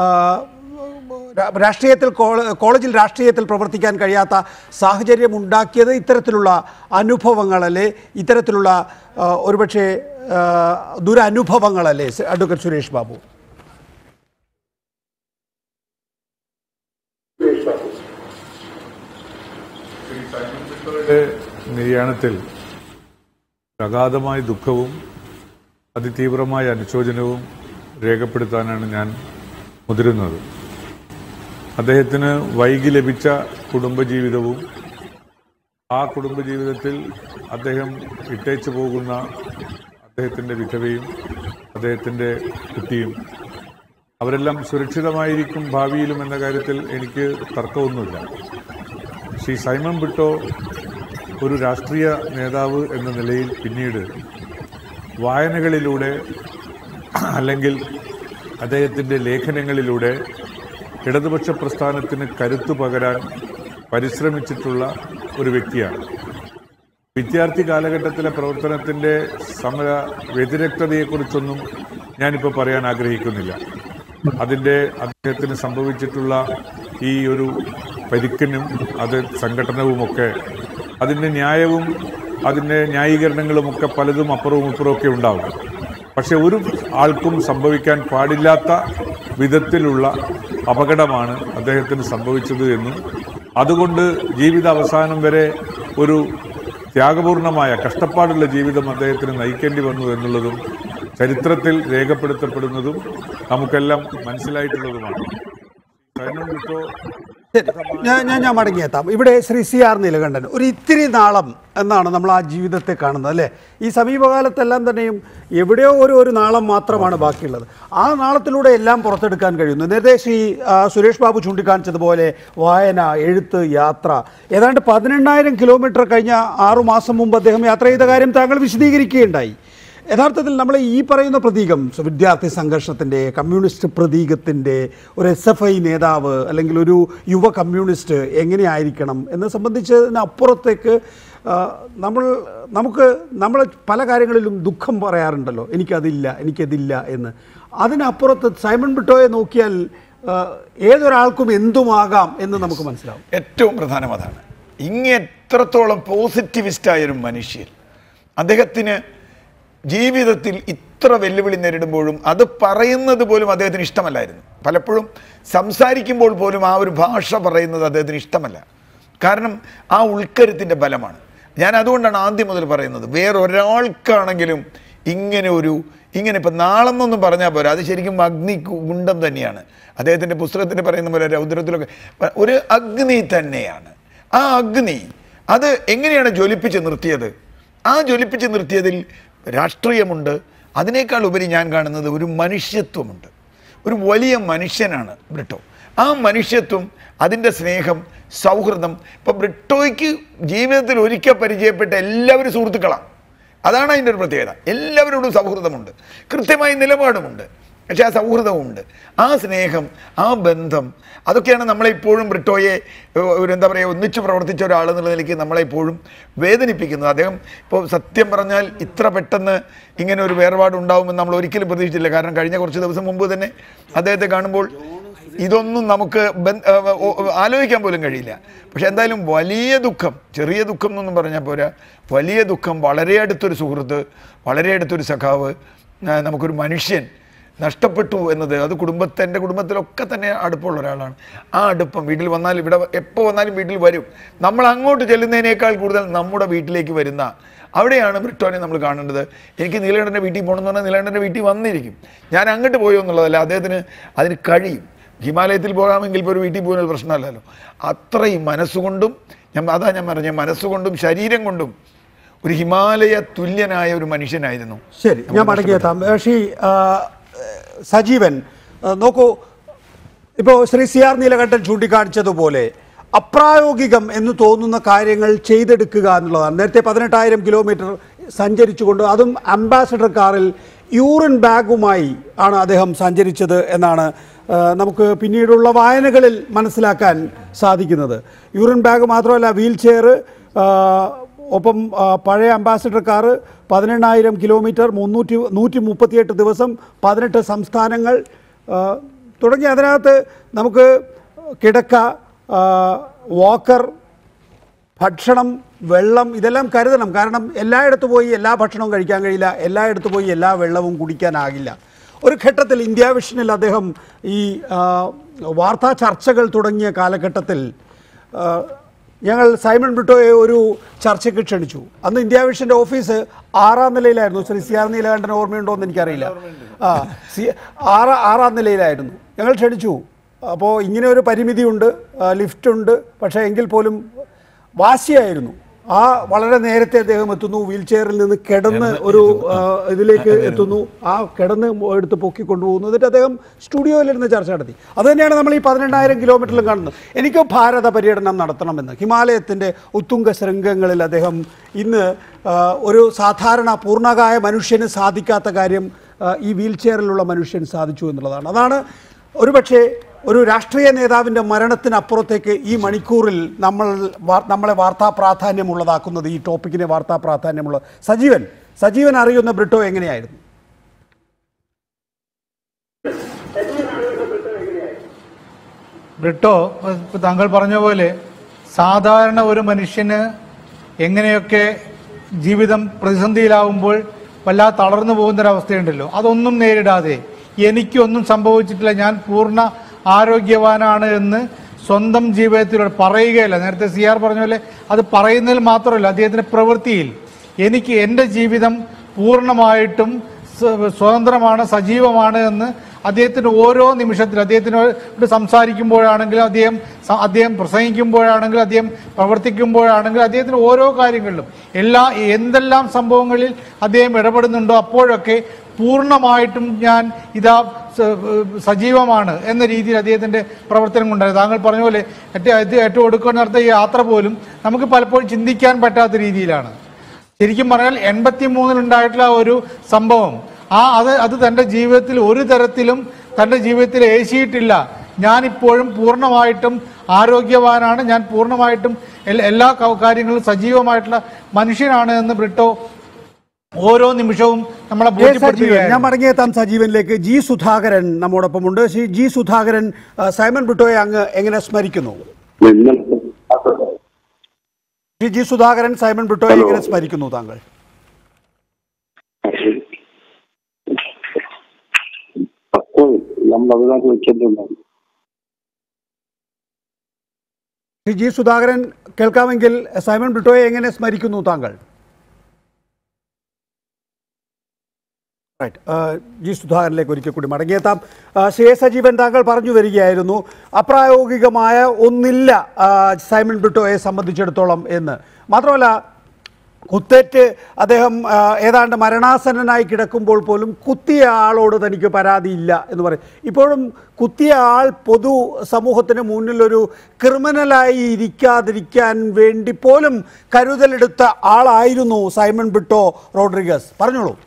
രാ- രാഷ്ട്രീയത്തിൽ കോള- കോളേജിൽ രാഷ്ട്രീയത്തിൽ പ്രവർത്തിക്കാൻ കഴിയാത്ത സാഹചര്യം ഉണ്ടാക്കിയത് ഇത്തരത്തിലുള്ള അനുഭവങ്ങളല്ലേ ഇത്തരത്തിലുള്ള ആ, ഒരുപക്ഷെ ആ, ദുരനുഭവങ്ങളല്ലേ സ- അഡ്വക്കേറ്റ് സുരേഷ് ബാബു യുടെ നിര്യാണത്തിൽ അഗാധമായ ദുഃഖവും അതിതീവ്രമായ അനുശോചനവും രേഖപ്പെടുത്താനാണ് ഞാൻ മുതിരുന്നത് അദ്ദേഹത്തിന് വൈകി ലഭിച്ച കുടുംബജീവിതവും ആ കുടുംബജീവിതത്തിൽ അദ്ദേഹം ഇട്ടേച്ചു പോകുന്ന അദ്ദേഹത്തിൻ്റെ വിധവയും അദ്ദേഹത്തിൻ്റെ കുട്ടിയും അവരെല്ലാം സുരക്ഷിതമായിരിക്കും ഭാവിയിലും എന്ന കാര്യത്തിൽ എനിക്ക് തർക്കമൊന്നുമില്ല ശ്രീ സൈമൺ ബിട്ടോ ഒരു രാഷ്ട്രീയ നേതാവ് എന്ന നിലയിൽ പിന്നീട് വായനകളിലൂടെ അല്ലെങ്കിൽ അദ്ദേഹത്തിൻ്റെ ലേഖനങ്ങളിലൂടെ ഇടതുപക്ഷ പ്രസ്ഥാനത്തിന് കരുത്തു പകരാൻ പരിശ്രമിച്ചിട്ടുള്ള ഒരു വ്യക്തിയാണ് വിദ്യാർത്ഥി കാലഘട്ടത്തിലെ പ്രവർത്തനത്തിൻ്റെ സമര വ്യതിരക്തതയെക്കുറിച്ചൊന്നും ഞാനിപ്പോൾ പറയാൻ ആഗ്രഹിക്കുന്നില്ല അതിൻ്റെ അദ്ദേഹത്തിന് സംഭവിച്ചിട്ടുള്ള ഈ ഒരു പരിക്കനും അത് സംഘടനവുമൊക്കെ അതിൻ്റെ ന്യായവും അതിൻ്റെ ന്യായീകരണങ്ങളും ഒക്കെ പലതും അപ്പുറവും ഇപ്പുറവും ഒക്കെ ഉണ്ടാവും പക്ഷെ ഒരു ആൾക്കും സംഭവിക്കാൻ പാടില്ലാത്ത വിധത്തിലുള്ള അപകടമാണ് അദ്ദേഹത്തിന് സംഭവിച്ചത് എന്നും അതുകൊണ്ട് ജീവിത അവസാനം വരെ ഒരു ത്യാഗപൂർണമായ കഷ്ടപ്പാടുള്ള ജീവിതം അദ്ദേഹത്തിന് നയിക്കേണ്ടി വന്നു എന്നുള്ളതും ചരിത്രത്തിൽ രേഖപ്പെടുത്തപ്പെടുന്നതും നമുക്കെല്ലാം മനസ്സിലായിട്ടുള്ളതുമാണ് സൈമൺ ബ്രിട്ടോ ശരി ഞാൻ ഞാൻ ഞാൻ മടങ്ങിയെത്താം ഇവിടെ ശ്രീ സി ആർ നീലകണ്ഠൻ ഒരു ഇത്തിരി നാളം എന്നാണ് നമ്മൾ ആ ജീവിതത്തെ കാണുന്നത് അല്ലേ ഈ സമീപകാലത്തെല്ലാം തന്നെയും എവിടെയോ ഒരു ഒരു നാളം മാത്രമാണ് ബാക്കിയുള്ളത് ആ നാളത്തിലൂടെ എല്ലാം പുറത്തെടുക്കാൻ കഴിയുന്നു നേരത്തെ ശ്രീ ആ, സുരേഷ് ബാബു ചൂണ്ടിക്കാണിച്ചതുപോലെ വായന എഴുത്ത് യാത്ര ഏതാണ്ട് പതിനെണ്ണായിരം കിലോമീറ്റർ കഴിഞ്ഞ ആറു മാസം മുമ്പ് അദ്ദേഹം യാത്ര ചെയ്ത കാര്യം താങ്കൾ വിശദീകരിക്കുകയുണ്ടായി യഥാർത്ഥത്തിൽ നമ്മൾ ഈ പറയുന്ന പ്രതീകം സ- വിദ്യാർത്ഥി സംഘർഷത്തിൻ്റെ കമ്മ്യൂണിസ്റ്റ് പ്രതീകത്തിൻ്റെ ഒരു എസ് എഫ് ഐ നേതാവ് അല്ലെങ്കിൽ ഒരു യുവ കമ്മ്യൂണിസ്റ്റ് എങ്ങനെയായിരിക്കണം എന്ന് സംബന്ധിച്ചതിന് അപ്പുറത്തേക്ക് ആ, നമ്മൾ നമുക്ക് നമ്മൾ പല കാര്യങ്ങളിലും ദുഃഖം പറയാറുണ്ടല്ലോ എനിക്കതില്ല എനിക്കതില്ല എന്ന് അതിനപ്പുറത്ത് സൈമൺ ബിട്ടോയെ നോക്കിയാൽ ആ, ഏതൊരാൾക്കും എന്തുമാകാം എന്ന് നമുക്ക് മനസ്സിലാവും ഏറ്റവും പ്രധാനം അതാണ് ഇങ്ങ എത്രത്തോളം പോസിറ്റിവിസ്റ്റായ ഒരു മനുഷ്യൻ അദ്ദേഹത്തിന് ജീവിതത്തിൽ ഇത്ര വെല്ലുവിളി നേരിടുമ്പോഴും അത് പറയുന്നത് പോലും അദ്ദേഹത്തിന് ഇഷ്ടമല്ലായിരുന്നു പലപ്പോഴും സംസാരിക്കുമ്പോൾ പോലും ആ ഒരു ഭാഷ പറയുന്നത് അദ്ദേഹത്തിന് ഇഷ്ടമല്ല കാരണം ആ ഉൾക്കരുത്തിൻ്റെ ബലമാണ് ഞാൻ അതുകൊണ്ടാണ് ആദ്യം മുതൽ പറയുന്നത് വേറൊരാൾക്കാണെങ്കിലും ഇങ്ങനെ ഒരു ഇങ്ങനെ ഇപ്പം നാളെന്നൊന്നും പറഞ്ഞാൽ പോരാ അത് ശരിക്കും അഗ്നി കു- കുണ്ഡം തന്നെയാണ് അദ്ദേഹത്തിൻ്റെ പുസ്തകത്തിൽ പറയുന്ന പോലെ രൗദ്രത്തിലൊക്കെ പ- ഒരു അഗ്നി തന്നെയാണ് ആ അഗ്നി അത് എങ്ങനെയാണ് ജ്വലിപ്പിച്ച് നിർത്തിയത് ആ ജ്വലിപ്പിച്ച് നിർത്തിയതിൽ രാഷ്ട്രീയമുണ്ട് അതിനേക്കാൾ ഉപരി ഞാൻ കാണുന്നത് ഒരു മനുഷ്യത്വമുണ്ട് ഒരു വലിയ മനുഷ്യനാണ് ബ്രിട്ടോ ആ മനുഷ്യത്വം അതിൻ്റെ സ്നേഹം സൗഹൃദം ഇപ്പോൾ ബ്രിട്ടോയ്ക്ക് ജീവിതത്തിൽ ഒരിക്കൽ പരിചയപ്പെട്ട എല്ലാവരും സുഹൃത്തുക്കളാണ് അതാണ് അതിൻ്റെ ഒരു പ്രത്യേകത എല്ലാവരോടും സൗഹൃദമുണ്ട് കൃത്യമായ നിലപാടുമുണ്ട് പക്ഷേ ആ സൗഹൃദമുണ്ട് ആ സ്നേഹം ആ ബന്ധം അതൊക്കെയാണ് നമ്മളെപ്പോഴും ബ്രിട്ടോയെ ഏഹ്, ഒരു എന്താ പറയുക ഒന്നിച്ച് പ്രവർത്തിച്ച ഒരാൾ എന്നുള്ള നിലയ്ക്ക് നമ്മളെപ്പോഴും വേദനിപ്പിക്കുന്നത് അദ്ദേഹം ഇപ്പോൾ സത്യം പറഞ്ഞാൽ ഇത്ര പെട്ടെന്ന് ഇങ്ങനെ ഒരു വേർപാട് ഉണ്ടാവുമെന്ന് നമ്മൾ ഒരിക്കലും പ്രതീക്ഷിച്ചില്ല കാരണം കഴിഞ്ഞ കുറച്ച് ദിവസം മുമ്പ് തന്നെ അദ്ദേഹത്തെ കാണുമ്പോൾ ഇതൊന്നും നമുക്ക് ബന്ധ- ഏഹ് ഓ- ഓ- ആലോചിക്കാൻ പോലും കഴിയില്ല പക്ഷെ എന്തായാലും വലിയ ദുഃഖം ചെറിയ ദുഃഖം എന്നൊന്നും പറഞ്ഞാൽ പോരാ വലിയ ദുഃഖം വളരെ അടുത്തൊരു സുഹൃത്ത് വളരെ അടുത്തൊരു സഖാവ് ആ, നമുക്കൊരു മനുഷ്യൻ നഷ്ടപ്പെട്ടു എന്നത് അത് കുടുംബത്തെ എൻ്റെ കുടുംബത്തിലൊക്കെ തന്നെ അടുപ്പമുള്ള ഒരാളാണ് ആ അടുപ്പം വീട്ടിൽ വന്നാൽ ഇവിടെ എപ്പോൾ വന്നാലും വീട്ടിൽ വരും നമ്മൾ അങ്ങോട്ട് ചെല്ലുന്നതിനേക്കാൾ കൂടുതൽ നമ്മുടെ വീട്ടിലേക്ക് വരുന്ന അവിടെയാണ് ബ്രിട്ടോനെ നമ്മൾ കാണേണ്ടത് എനിക്ക് നീലകണ്ഠൻ്റെ വീട്ടിൽ പോകണമെന്ന് പറഞ്ഞാൽ നീലകണ്ഠൻ്റെ വീട്ടിൽ വന്നിരിക്കും ഞാൻ അങ്ങോട്ട് പോയോ എന്നുള്ളതല്ല അദ്ദേഹത്തിന് അതിന് കഴിയും ഹിമാലയത്തിൽ പോകാമെങ്കിൽ ഇപ്പോൾ ഒരു വീട്ടിൽ പോകുന്നത് പ്രശ്നമല്ലല്ലോ അത്രയും മനസ്സുകൊണ്ടും ഞാൻ അതാ ഞാൻ പറഞ്ഞ മനസ്സുകൊണ്ടും ശരീരം കൊണ്ടും ഒരു ഹിമാലയ തുല്യനായ ഒരു മനുഷ്യനായിരുന്നു ശരി ഞാൻ മടങ്ങിയെത്താം ഏ, ശ്രീ ആ, സജീവൻ ആ, നോക്കൂ ഇപ്പോൾ ശ്രീ സി ആർ നീലകണ്ഠൻ ചൂണ്ടിക്കാണിച്ചതുപോലെ അപ്രായോഗികം എന്ന് തോന്നുന്ന കാര്യങ്ങൾ ചെയ്തെടുക്കുക എന്നുള്ളതാണ് നേരത്തെ പതിനെട്ടായിരം കിലോമീറ്റർ സഞ്ചരിച്ചുകൊണ്ട് അതും അംബാസഡർ കാറിൽ യൂറിൻ ബാഗുമായി ആണ് അദ്ദേഹം സഞ്ചരിച്ചത് എന്നാണ് ആ, നമുക്ക് പിന്നീടുള്ള വായനകളിൽ മനസ്സിലാക്കാൻ സാധിക്കുന്നത് യൂറിൻ ബാഗ് മാത്രമല്ല വീൽ ചെയർ ഒപ്പം ആ, പഴയ അംബാസഡർ കാറ് പതിനെണ്ണായിരം കിലോമീറ്റർ മുന്നൂറ്റി നൂറ്റി മുപ്പത്തിയെട്ട് ദിവസം പതിനെട്ട് സംസ്ഥാനങ്ങൾ ആ, തുടങ്ങി അതിനകത്ത് നമുക്ക് കിടക്ക ആ, വാക്കർ ഭക്ഷണം വെള്ളം ഇതെല്ലാം കരുതണം കാരണം എല്ലായിടത്ത് പോയി എല്ലാ ഭക്ഷണവും കഴിക്കാൻ കഴിയില്ല എല്ലായിടത്ത് പോയി എല്ലാ വെള്ളവും കുടിക്കാനാകില്ല ഒരു ഘട്ടത്തിൽ ഇന്ത്യ വിഷനിൽ അദ്ദേഹം ഈ ആ, വാർത്താ ചർച്ചകൾ തുടങ്ങിയ കാലഘട്ടത്തിൽ ആ, ഞങ്ങൾ സൈമൺ ബ്രിട്ടോയെ ഒരു ചർച്ചയ്ക്ക് ക്ഷണിച്ചു അന്ന് ഇന്ത്യ വിഷൻ്റെ ഓഫീസ് ആറാം നിലയിലായിരുന്നു ശ്രീ സി ആർ നീലകണ്ഠൻ ഓർമ്മയുണ്ടോ എന്ന് എനിക്കറിയില്ല ആ സി ആറാ ആറാം നിലയിലായിരുന്നു ഞങ്ങൾ ക്ഷണിച്ചു അപ്പോൾ ഇങ്ങനെ ഒരു പരിമിതിയുണ്ട് ആ, ലിഫ്റ്റുണ്ട് പക്ഷേ എങ്കിൽ പോലും വാശിയായിരുന്നു ആ വളരെ നേരത്തെ അദ്ദേഹം എത്തുന്നു വീൽ ചെയറിൽ നിന്ന് കിടന്ന് ഒരു ആ, ഇതിലേക്ക് എത്തുന്നു ആ കിടന്ന് എടുത്ത് പൊക്കി കൊണ്ടുപോകുന്നു എന്നിട്ട് അദ്ദേഹം സ്റ്റുഡിയോയിലിരുന്ന് ചർച്ച നടത്തി അത് തന്നെയാണ് നമ്മൾ ഈ പതിനെണ്ണായിരം കിലോമീറ്ററിലും കാണുന്നത് എനിക്ക് ഭാരത പര്യടനം നടത്തണമെന്ന് ഹിമാലയത്തിൻ്റെ ഉത്തുംഗ ശൃംഗങ്ങളിൽ അദ്ദേഹം ഇന്ന് ആ, ഒരു സാധാരണ പൂർണ്ണകായ മനുഷ്യന് സാധിക്കാത്ത കാര്യം ആ, ഈ വീൽ ചെയറിലുള്ള മനുഷ്യൻ സാധിച്ചു എന്നുള്ളതാണ് അതാണ് ഒരുപക്ഷെ ഒരു രാഷ്ട്രീയ നേതാവിൻ്റെ മരണത്തിനപ്പുറത്തേക്ക് ഈ മണിക്കൂറിൽ നമ്മൾ വാ- നമ്മളെ വാർത്താ പ്രാധാന്യമുള്ളതാക്കുന്നത് ഈ ടോപ്പിക്കിനെ വാർത്താ പ്രാധാന്യമുള്ള സജീവൻ സജീവൻ അറിയുന്ന ബ്രിട്ടോ എങ്ങനെയായിരുന്നു ബ്രിട്ടോ ഇപ്പൊ താങ്കൾ പറഞ്ഞ പോലെ സാധാരണ ഒരു മനുഷ്യന് എങ്ങനെയൊക്കെ ജീവിതം പ്രതിസന്ധിയിലാവുമ്പോൾ വല്ലാതെ തളർന്നു പോകുന്നൊരവസ്ഥയുണ്ടല്ലോ അതൊന്നും നേരിടാതെ എനിക്കൊന്നും സംഭവിച്ചിട്ടില്ല ഞാൻ പൂർണ്ണ ആരോഗ്യവാനാണ് എന്ന് സ്വന്തം ജീവിതത്തിലൂടെ പറയുകയല്ല നേരത്തെ സി ആർ പറഞ്ഞ പോലെ അത് പറയുന്നതിൽ മാത്രമല്ല അദ്ദേഹത്തിന്റെ പ്രവൃത്തിയിൽ എനിക്ക് എൻ്റെ ജീവിതം പൂർണ്ണമായിട്ടും സ്വ- സ്വതന്ത്രമാണ് സജീവമാണ് എന്ന് അദ്ദേഹത്തിന് ഓരോ നിമിഷത്തിലും അദ്ദേഹത്തിനോട് സംസാരിക്കുമ്പോഴാണെങ്കിലും അദ്ദേഹം സ- അദ്ദേഹം പ്രസംഗിക്കുമ്പോഴാണെങ്കിലും അദ്ദേഹം പ്രവർത്തിക്കുമ്പോഴാണെങ്കിലും അദ്ദേഹത്തിന് ഓരോ കാര്യങ്ങളിലും എല്ലാ എന്തെല്ലാം സംഭവങ്ങളിൽ അദ്ദേഹം ഇടപെടുന്നുണ്ടോ അപ്പോഴൊക്കെ പൂർണ്ണമായിട്ടും ഞാൻ ഇതാ സ- സജീവമാണ് എന്ന രീതിയിൽ അദ്ദേഹത്തിന്റെ പ്രവർത്തനം ഉണ്ടായത് താങ്കൾ പറഞ്ഞ പോലെ ഏറ്റവും ഏറ്റവും ഒടുക്കം നടത്തിയ ഈ യാത്ര പോലും നമുക്ക് പലപ്പോഴും ചിന്തിക്കാൻ പറ്റാത്ത രീതിയിലാണ് ശരിക്കും പറഞ്ഞാൽ എൺപത്തി മൂന്നിലുണ്ടായിട്ടുള്ള ഒരു സംഭവം ആ അത് അത് തൻ്റെ ജീവിതത്തിൽ ഒരു തരത്തിലും തൻ്റെ ജീവിതത്തിൽ ഏശിയിട്ടില്ല ഞാനിപ്പോഴും പൂർണ്ണമായിട്ടും ആരോഗ്യവാനാണ് ഞാൻ പൂർണ്ണമായിട്ടും എൽ- എല്ലാ ക- കാര്യങ്ങളും സജീവമായിട്ടുള്ള മനുഷ്യനാണ് എന്ന് ബ്രിട്ടോ ഓരോ നിമിഷവും നമ്മളെ കെ സജീവൻ ഞാൻ ബോധ്യപ്പെടുത്തുകയാണ് മടങ്ങിയെത്താം സജീവനിലേക്ക് ജി സുധാകരൻ നമ്മോടൊപ്പമുണ്ട് ശ്രീ ജി സുധാകരൻ ആ, സൈമൺ ബ്രിട്ടോയെ അങ്ങ് എങ്ങനെ സ്മരിക്കുന്നു ഇന്നലെ ശ്രീ ജി സുധാകരൻ സൈമൺ ബ്രിട്ടോയെ എങ്ങനെ സ്മരിക്കുന്നു താങ്കൾ അപ്പോൾ നമ്മൾ അതിനകത്ത് വെച്ചിട്ടുണ്ട് ശ്രീ ജി സുധാകരൻ കേൾക്കാമെങ്കിൽ സൈമൺ ബ്രിട്ടോയെ എങ്ങനെ സ്മരിക്കുന്നു താങ്കൾ റൈറ്റ് ജി സുധാകരനിലേക്ക് ഒരിക്കൽ കൂടി മടങ്ങിയെത്താം ആ, ശ്രീ എ സജീവൻ താങ്കൾ പറഞ്ഞു വരികയായിരുന്നു അപ്രായോഗികമായ ഒന്നില്ല ആ, സൈമൺ ബ്രിട്ടോയെ സംബന്ധിച്ചിടത്തോളം എന്ന് മാത്രമല്ല കുത്തേറ്റ് അദ്ദേഹം ആ, ഏതാണ്ട് മരണാസന്നനായി കിടക്കുമ്പോൾ പോലും കുത്തിയ ആളോട് തനിക്ക് പരാതിയില്ല എന്ന് പറയും ഇപ്പോഴും കുത്തിയ ആൾ പൊതു സമൂഹത്തിന് മുന്നിലൊരു ക്രിമിനലായി ഇരിക്കാതിരിക്കാൻ വേണ്ടി പോലും കരുതലെടുത്ത ആളായിരുന്നു സൈമൺ ബ്രിട്ടോ റോഡ്രിഗസ് പറഞ്ഞോളൂ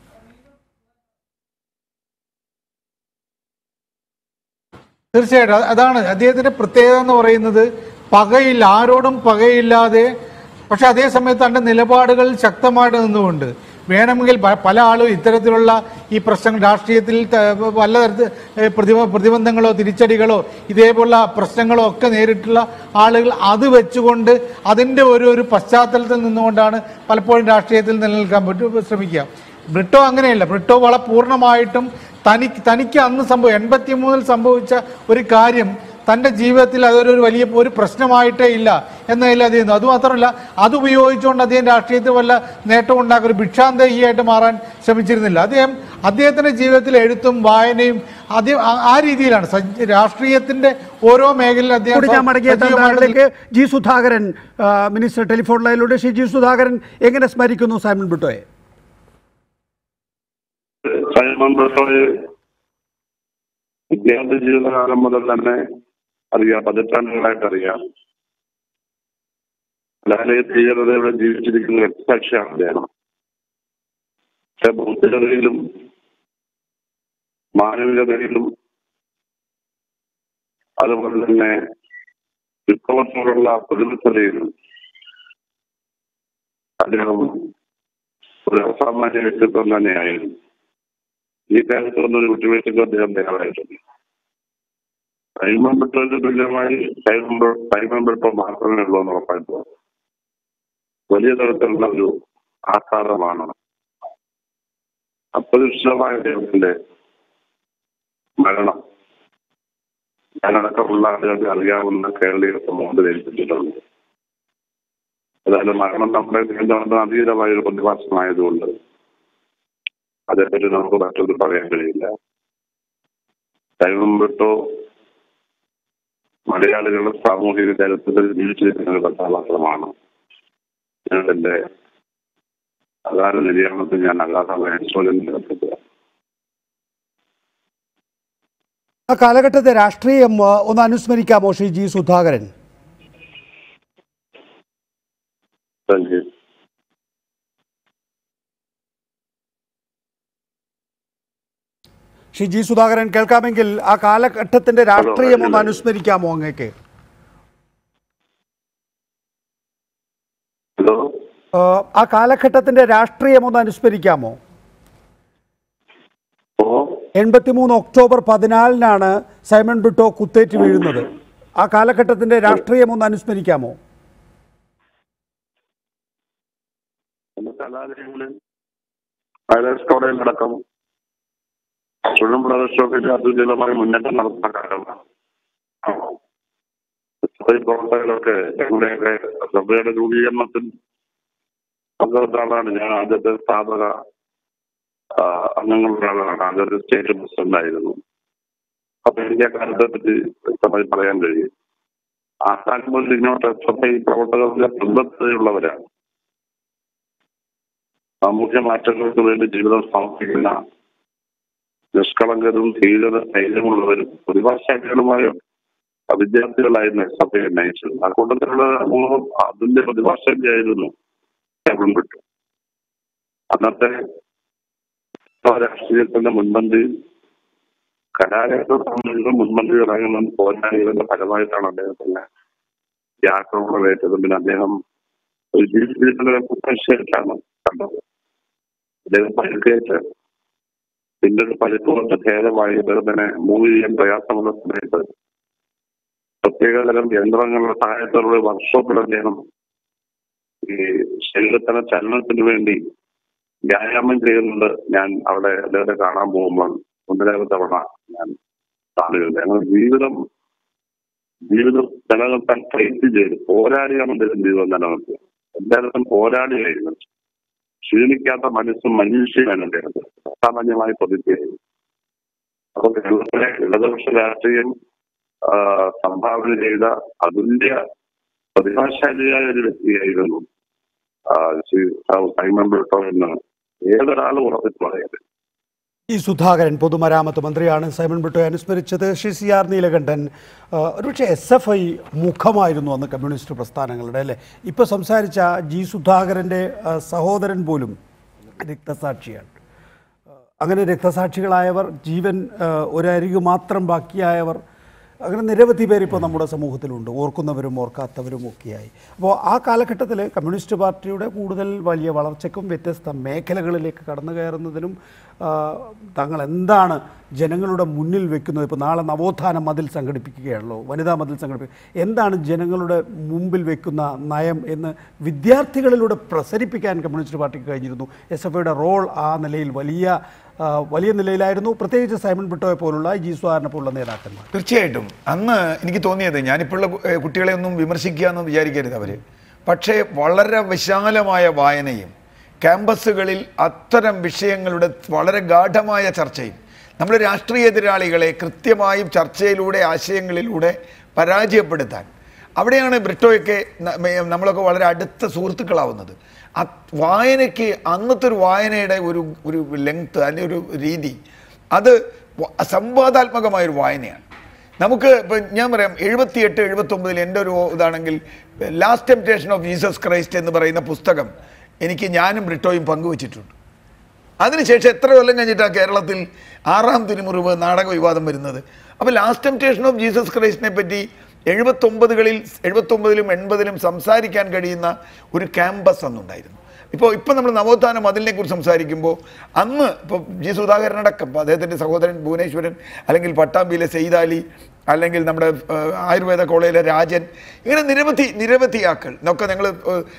തീർച്ചയായിട്ടും അത് അതാണ് അദ്ദേഹത്തിന്റെ പ്രത്യേകത എന്ന് പറയുന്നത് പകയില്ല ആരോടും പകയില്ലാതെ പക്ഷെ അതേ സമയത്ത് തന്റെ നിലപാടുകൾ ശക്തമായിട്ട് നിന്നുകൊണ്ട് വേണമെങ്കിൽ പ- പല ആളും ഇത്തരത്തിലുള്ള ഈ പ്രശ്നങ്ങൾ രാഷ്ട്രീയത്തിൽ ത- പല തരത്തിൽ ഏഹ്, പ്രതിബ പ്രതിബന്ധങ്ങളോ തിരിച്ചടികളോ ഇതേപോലുള്ള പ്രശ്നങ്ങളോ ഒക്കെ നേരിട്ടുള്ള ആളുകൾ അത് വെച്ചുകൊണ്ട് അതിൻ്റെ ഒരു ഒരു പശ്ചാത്തലത്തിൽ നിന്നുകൊണ്ടാണ് പലപ്പോഴും രാഷ്ട്രീയത്തിൽ നിലനിൽക്കാൻ പറ്റും ശ്രമിക്കുക ബ്രിട്ടോ അങ്ങനെയല്ല ബ്രിട്ടോ വളരെ പൂർണ്ണമായിട്ടും തനിക്ക് തനിക്ക് അന്ന് സംഭവം എൺപത്തി മൂന്നിൽ സംഭവിച്ച ഒരു കാര്യം തൻ്റെ ജീവിതത്തിൽ അതൊരു ഒരു വലിയ ഒരു പ്രശ്നമായിട്ടേ ഇല്ല എന്നതിൽ അത് ചെയ്യുന്നു അതുമാത്രമല്ല അത് ഉപയോഗിച്ചുകൊണ്ട് അദ്ദേഹം രാഷ്ട്രീയത്തിൽ വല്ല നേട്ടം ഉണ്ടാക്കുക ഒരു ഭിക്ഷാന്തേഹിയായിട്ട് മാറാൻ ശ്രമിച്ചിരുന്നില്ല അദ്ദേഹം അദ്ദേഹത്തിന്റെ ജീവിതത്തിൽ എഴുത്തും വായനയും അദ്ദേഹം ആ- ആ രീതിയിലാണ് സജ്- രാഷ്ട്രീയത്തിന്റെ ഓരോ മേഖലയിലും അദ്ദേഹം കൂടി ഞാൻ മടങ്ങിയെത്താൻ സജീവമായിട്ട് താങ്കളിലേക്ക് ജി സുധാകരൻ ആ, മിനിസ്റ്റർ ടെലിഫോൺ ലൈനിലൂടെ ശ്രീ ജി സുധാകരൻ എങ്ങനെ സ്മരിക്കുന്നു സൈമൺ ബ്രിട്ടോയെ സൈമൺ ബ്രിട്ടോയെ വിദ്യാർത്ഥി ജീവിതകാലം മുതൽ തന്നെ അറിയാം പതിറ്റാണ്ടുകളായിട്ട് അറിയാം ലാലയ തീവ്രതയോടെ ജീവിച്ചിരിക്കുന്ന രക്തസാക്ഷിയാണ് അദ്ദേഹം പക്ഷെ ബൗദ്ധികതയിലും മാനവികതയിലും അതുപോലെ തന്നെ വിപ്ലവത്തോടുള്ള പ്രതിബദ്ധതയിലും അദ്ദേഹം ഒരു അസാമാന്യ വ്യക്തിത്വം തന്നെയായിരുന്നു ഈ കാര്യത്തിലൊന്നും ഒരു വിട്ടുവീഴ്ചയ്ക്ക് അദ്ദേഹം തയ്യാറായിട്ടുണ്ട് സൈമൺ ബ്രിട്ടോന് തുല്യമായി സൈമൺ ബ്രി- സൈമൺ ബ്രിട്ടോ മാത്രമേ ഉള്ളൂ എന്ന് ഉറപ്പായിട്ട് വലിയ തരത്തിലുള്ള ഒരു ആഘാതമാണ് അപ്രതീക്ഷിതമായ അദ്ദേഹത്തിന്റെ മരണം ഞാനടക്കമുള്ള ആളുകൾക്ക് അറിയാവുന്ന കേരളീയ സമൂഹം ധരിപ്പിച്ചിട്ടുണ്ട് ഏതായാലും മരണം നമ്മുടെ നീണ്ടുകൊണ്ട് അതീതമായ ഒരു പ്രതിഭാസമായതുകൊണ്ട് അതേപ്പറ്റി നമുക്ക് മറ്റൊന്നും പറയാൻ കഴിയില്ല ദൈവംവിട്ടോ മലയാളികളുടെ സാമൂഹിക ചരിത്രത്തിൽ ജീവിച്ചിരിക്കുന്ന ഒരു കഥാപാത്രമാണ് ഞങ്ങളുടെ അകാല നിര്യാണത്തിൽ ഞാൻ അഗാധമായ അനുശോചനം നടത്തുക ആ കാലഘട്ടത്തെ രാഷ്ട്രീയം ആ, ഒന്ന് അനുസ്മരിക്കാമോ Shri G Sudhakaran thank you Shri G Sudhakaran കേൾക്കാമെങ്കിൽ ആ കാലഘട്ടത്തിന്റെ രാഷ്ട്രീയം ഒന്ന് അനുസ്മരിക്കാമോ അങ്ങേക്ക് ഹലോ ആ, ആ കാലഘട്ടത്തിന്റെ രാഷ്ട്രീയം ഒന്ന് അനുസ്മരിക്കാമോ ഓ എൺപത്തിമൂന്ന് ഒക്ടോബർ പതിനാലിനാണ് സൈമൺ ബ്രിട്ടോ കുത്തേറ്റ് വീഴുന്നത് ആ കാലഘട്ടത്തിന്റെ രാഷ്ട്രീയം ഒന്ന് അനുസ്മരിക്കാമോ കലാലയങ്ങളിൽ വയലേഴ്സ് കോളേജിലടക്കം സ്റ്റുഡന്റ് പ്രദർശനത്തിൽ അതുല്യമായ മുന്നേറ്റം നടത്തുന്ന കാലമാണ് ഈ പ്രവർത്തകരൊക്കെ ഞങ്ങളുടെയൊക്കെ സഭയുടെ രൂപീകരണത്തിൽ പങ്കെടുത്താണ് ഞാൻ ആദ്യത്തെ സ്ഥാപക ആ, അംഗങ്ങളുടെ ആളാണ് ആദ്യത്തെ സ്റ്റേറ്റ് പ്രസിഡന്റ് ആയിരുന്നു അപ്പൊ എനിക്ക് ആ കാലത്തെ പറ്റി വ്യക്തമായി പറയാൻ കഴിയും ആ കാലം മുതൽ ഇങ്ങോട്ട് സഭ ഈ പ്രവർത്തകരുടെ പ്രതിബദ്ധതയുള്ളവരാണ് സാമൂഹ്യ മാറ്റങ്ങൾക്ക് വേണ്ടി ജീവിതം സമർപ്പിക്കുന്ന നിഷ്കളങ്കരും ധീരത ധൈര്യമുള്ളവരും പ്രതിഭാശാലികളുമായ വിദ്യാർത്ഥികളായിരുന്നു സഭയെ നയിച്ചത് ആ കൂട്ടത്തിലുള്ള മൂന്ന് അതിന്റെ പ്രതിഭാശാലിയായിരുന്നു കേരളം വിട്ടു അന്നത്തെ രാഷ്ട്രീയത്തിന്റെ മുൻപന്തിയിൽ കലാരംഗ സമിതിയുടെ മുൻപന്തികളാകുന്ന പോരാളികളുടെ ഫലമായിട്ടാണ് അദ്ദേഹത്തിന്റെ ഈ ആക്രമണം ഏറ്റത് പിന്നെ അദ്ദേഹം ഒരു ജീവിതത്തിലെ കുറ്റശേഷമാണ് കണ്ടത് അദ്ദേഹം പരിക്കേറ്റ് പിന്നീട് പരിക്കുകൊണ്ട് ഭേദമായി അദ്ദേഹത്തിനെ മൂവ് ചെയ്യാൻ പ്രയാസമുള്ള സമയത്ത് പ്രത്യേകതരം യന്ത്രങ്ങളുടെ സഹായത്തോടെ വർക്ക്ഷോപ്പിൽ അദ്ദേഹം ഈ ശരീരത്തിന് ചലനത്തിന് വേണ്ടി വ്യായാമം ചെയ്യുന്നത് ഞാൻ അവിടെ അദ്ദേഹത്തെ കാണാൻ പോകുമ്പോൾ ഒന്നിലേറെ തവണ ഞാൻ കാണുകയുണ്ട് ഞങ്ങൾ ജീവിതം ജീവിതം നിലനിർത്താൻ ഫൈറ്റ് ചെയ്ത് പോരാടിയാണ് അദ്ദേഹം ജീവിതം നിലനിർത്തിയത് എല്ലായിടത്തും പോരാടിയായിരുന്നു ക്ഷീണിക്കാത്ത മനസ്സും മനുഷ്യനാണ് അദ്ദേഹത്തെ അസാമാന്യമായി പ്രതിജ്ഞയായിരുന്നു അപ്പൊ കേരളത്തിലെ ഇടതുപക്ഷ രാഷ്ട്രീയം ആ, സംഭാവന ചെയ്ത അതുല്യ പ്രതിഭാശാലിയായ ഒരു വ്യക്തിയായിരുന്നു ആ, ശ്രീ സൈമൺ ബ്രിട്ടോ എന്ന് ഏതൊരാളും ഉറപ്പിച്ച് പറയുന്നത് ഈ സുധാകരൻ പൊതുമരാമത്ത് മന്ത്രിയാണ് സൈമൺ ബ്രിട്ടോയെ അനുസ്മരിച്ചത് ശ്രീ സി ആർ നീലകണ്ഠൻ ആ, ഒരുപക്ഷെ എസ് എഫ് ഐ മുഖമായിരുന്നു അന്ന് കമ്മ്യൂണിസ്റ്റ് പ്രസ്ഥാനങ്ങളുടെ അല്ലേ ഇപ്പോൾ സംസാരിച്ച ജി സുധാകരൻ്റെ ആ, സഹോദരൻ പോലും രക്തസാക്ഷിയാണ് ആ, അങ്ങനെ രക്തസാക്ഷികളായവർ ജീവൻ ആ, ഒരരികു മാത്രം ബാക്കിയായവർ അങ്ങനെ നിരവധി പേര് ഇപ്പോൾ നമ്മുടെ സമൂഹത്തിലുണ്ട് ഓർക്കുന്നവരും ഓർക്കാത്തവരും ഒക്കെയായി അപ്പോൾ ആ കാലഘട്ടത്തിൽ കമ്മ്യൂണിസ്റ്റ് പാർട്ടിയുടെ കൂടുതൽ വലിയ വളർച്ചയ്ക്കും വ്യത്യസ്ത മേഖലകളിലേക്ക് കടന്നു കയറുന്നതിനും ആ, തങ്ങൾ എന്താണ് ജനങ്ങളുടെ മുന്നിൽ വെക്കുന്നത് ഇപ്പോൾ നാളെ നവോത്ഥാന മതിൽ സംഘടിപ്പിക്കുകയാണല്ലോ വനിതാ മതിൽ സംഘടിപ്പിക്കുക എന്താണ് ജനങ്ങളുടെ മുമ്പിൽ വെക്കുന്ന നയം എന്ന് വിദ്യാർത്ഥികളിലൂടെ പ്രസരിപ്പിക്കാൻ കമ്മ്യൂണിസ്റ്റ് പാർട്ടിക്ക് കഴിഞ്ഞിരുന്നു എസ് എഫ് ഐയുടെ റോൾ ആ നിലയിൽ വലിയ ആ, വലിയ നിലയിലായിരുന്നു പ്രത്യേകിച്ച് സൈമൺ പിട്ടോയെ പോലുള്ള ജി സുധാറിനെ പോലുള്ള നേതാക്കന്മാർ തീർച്ചയായിട്ടും അന്ന് എനിക്ക് തോന്നിയത് ഞാനിപ്പോഴുള്ള കു- ഏഹ് കുട്ടികളെ ഒന്നും വിമർശിക്കുക എന്ന് വിചാരിക്കരുത് അവർ പക്ഷേ വളരെ വിശാലമായ വായനയും ക്യാമ്പസുകളിൽ അത്തരം വിഷയങ്ങളുടെ വളരെ ഗാഠമായ ചർച്ചയും നമ്മൾ രാഷ്ട്രീയ എതിരാളികളെ കൃത്യമായും ചർച്ചയിലൂടെ ആശയങ്ങളിലൂടെ പരാജയപ്പെടുത്താൻ അവിടെയാണ് ബ്രിട്ടോയൊക്കെ ന- മേ- നമ്മളൊക്കെ വളരെ അടുത്ത സുഹൃത്തുക്കളാവുന്നത് അത് വായനയ്ക്ക് അന്നത്തെ ഒരു വായനയുടെ ഒരു ഒരു ലെങ്ത് അതിൻ്റെ ഒരു രീതി അത് വ- സംവാദാത്മകമായ ഒരു വായനയാണ് നമുക്ക് ഇപ്പം ഞാൻ പറയാം എഴുപത്തിയെട്ട് എഴുപത്തൊമ്പതിൽ എൻ്റെ ഒരു ഇതാണെങ്കിൽ last temptation of Jesus Christ എന്ന് പറയുന്ന പുസ്തകം എനിക്ക് ഞാനും ബ്രിട്ടോയും പങ്കുവച്ചിട്ടുണ്ട് അതിനുശേഷം എത്ര കൊല്ലം കഴിഞ്ഞിട്ടാണ് കേരളത്തിൽ ആറാം തിരുമുറിവ് നാടക വിവാദം വരുന്നത് അപ്പോൾ ലാസ്റ്റ് ടെംപ്റ്റേഷൻ ഓഫ് ജീസസ് ക്രൈസ്റ്റിനെ പറ്റി എഴുപത്തൊമ്പതുകളിൽ എഴുപത്തൊമ്പതിലും എൺപതിലും സംസാരിക്കാൻ കഴിയുന്ന ഒരു ക്യാമ്പസ് അന്നുണ്ടായിരുന്നു ഇപ്പോൾ ഇപ്പോൾ നമ്മൾ നവോത്ഥാന മതിലിനെ കുറിച്ച് സംസാരിക്കുമ്പോൾ അന്ന് ഇപ്പോൾ ജി സുധാകരനടക്കം ഇപ്പോൾ അദ്ദേഹത്തിൻ്റെ സഹോദരൻ ഭുവനേശ്വരൻ അല്ലെങ്കിൽ പട്ടാമ്പിയിലെ സെയ്താലി അല്ലെങ്കിൽ നമ്മുടെ ഏഹ്, ആയുർവേദ കോളേജിലെ രാജൻ ഇങ്ങനെ നിരവധി നിരവധി ആക്കൾ ഒക്കെ ഞങ്ങൾ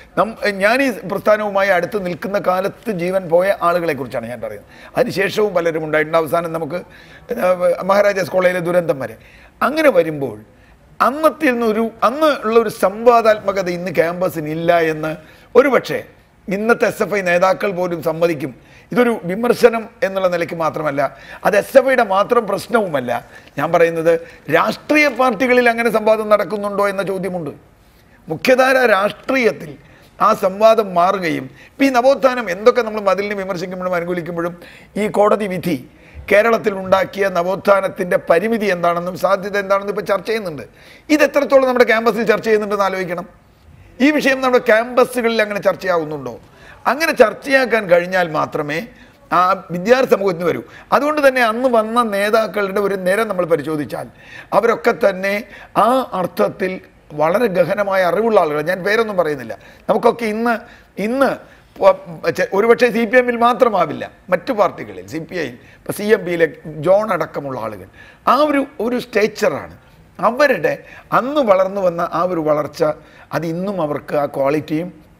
ഞാൻ ഈ പ്രസ്ഥാനവുമായി അടുത്ത് നിൽക്കുന്ന കാലത്ത് ജീവൻ പോയ ആളുകളെ കുറിച്ചാണ് ഞാൻ പറയുന്നത് അതിനുശേഷവും പലരും ഉണ്ടായിട്ടുണ്ട് അവസാനം നമുക്ക് ഏഹ്, മഹാരാജാസ് കോളേജിലെ ദുരന്തം വരെ അങ്ങനെ വരുമ്പോൾ അന്നത്തിൽ നിന്നൊരു അന്ന് ഉള്ള ഒരു സംവാദാത്മകത ഇന്ന് ക്യാമ്പസിന് ഇല്ല എന്ന് ഒരുപക്ഷെ ഇന്നത്തെ എസ് എഫ് ഐ നേതാക്കൾ പോലും സമ്മതിക്കും ഇതൊരു വിമർശനം എന്നുള്ള നിലയ്ക്ക് മാത്രമല്ല അത് എസ് എഫ് ഐയുടെ മാത്രം പ്രശ്നവുമല്ല ഞാൻ പറയുന്നത് രാഷ്ട്രീയ പാർട്ടികളിൽ അങ്ങനെ സംവാദം നടക്കുന്നുണ്ടോ എന്ന ചോദ്യമുണ്ട് മുഖ്യധാര രാഷ്ട്രീയത്തിൽ ആ സംവാദം മാറുകയും ഇപ്പം ഈ നവോത്ഥാനം എന്തൊക്കെ നമ്മൾ മതിലിനെ വിമർശിക്കുമ്പോഴും അനുകൂലിക്കുമ്പോഴും ഈ കോടതി വിധി കേരളത്തിൽ ഉണ്ടാക്കിയ നവോത്ഥാനത്തിൻ്റെ പരിമിതി എന്താണെന്നും സാധ്യത എന്താണെന്നും ഇപ്പോൾ ചർച്ച ചെയ്യുന്നുണ്ട് ഇത് എത്രത്തോളം നമ്മുടെ ക്യാമ്പസിൽ ചർച്ച ചെയ്യുന്നുണ്ടെന്ന് ആലോചിക്കണം ഈ വിഷയം നമ്മുടെ ക്യാമ്പസുകളിൽ അങ്ങനെ ചർച്ചയാവുന്നുണ്ടോ അങ്ങനെ ചർച്ചയാക്കാൻ കഴിഞ്ഞാൽ മാത്രമേ ആ വിദ്യാർത്ഥി സമൂഹത്തിന് വരൂ അതുകൊണ്ട് തന്നെ അന്ന് വന്ന നേതാക്കളുടെ ഒരു നിര നമ്മൾ പരിശോധിച്ചാൽ അവരൊക്കെ തന്നെ ആ അർത്ഥത്തിൽ വളരെ ഗഹനമായ അറിവുള്ള ആളുകൾ ഞാൻ പേരൊന്നും പറയുന്നില്ല നമുക്കൊക്കെ ഇന്ന് ഇന്ന് പ- ചെ- ഒരുപക്ഷെ സി പി എമ്മിൽ മാത്രമാവില്ല മറ്റു പാർട്ടികളിൽ സി പി ഐയിൽ ഇപ്പോൾ സി എം പിയിലെ ജോൺ അടക്കമുള്ള ആളുകൾ ആ ഒരു ഒരു സ്റ്റേച്ചറാണ് അവരുടെ അന്ന് വളർന്നു വന്ന ആ ഒരു വളർച്ച അത് ഇന്നും അവർക്ക് ആ ക്വാളിറ്റിയും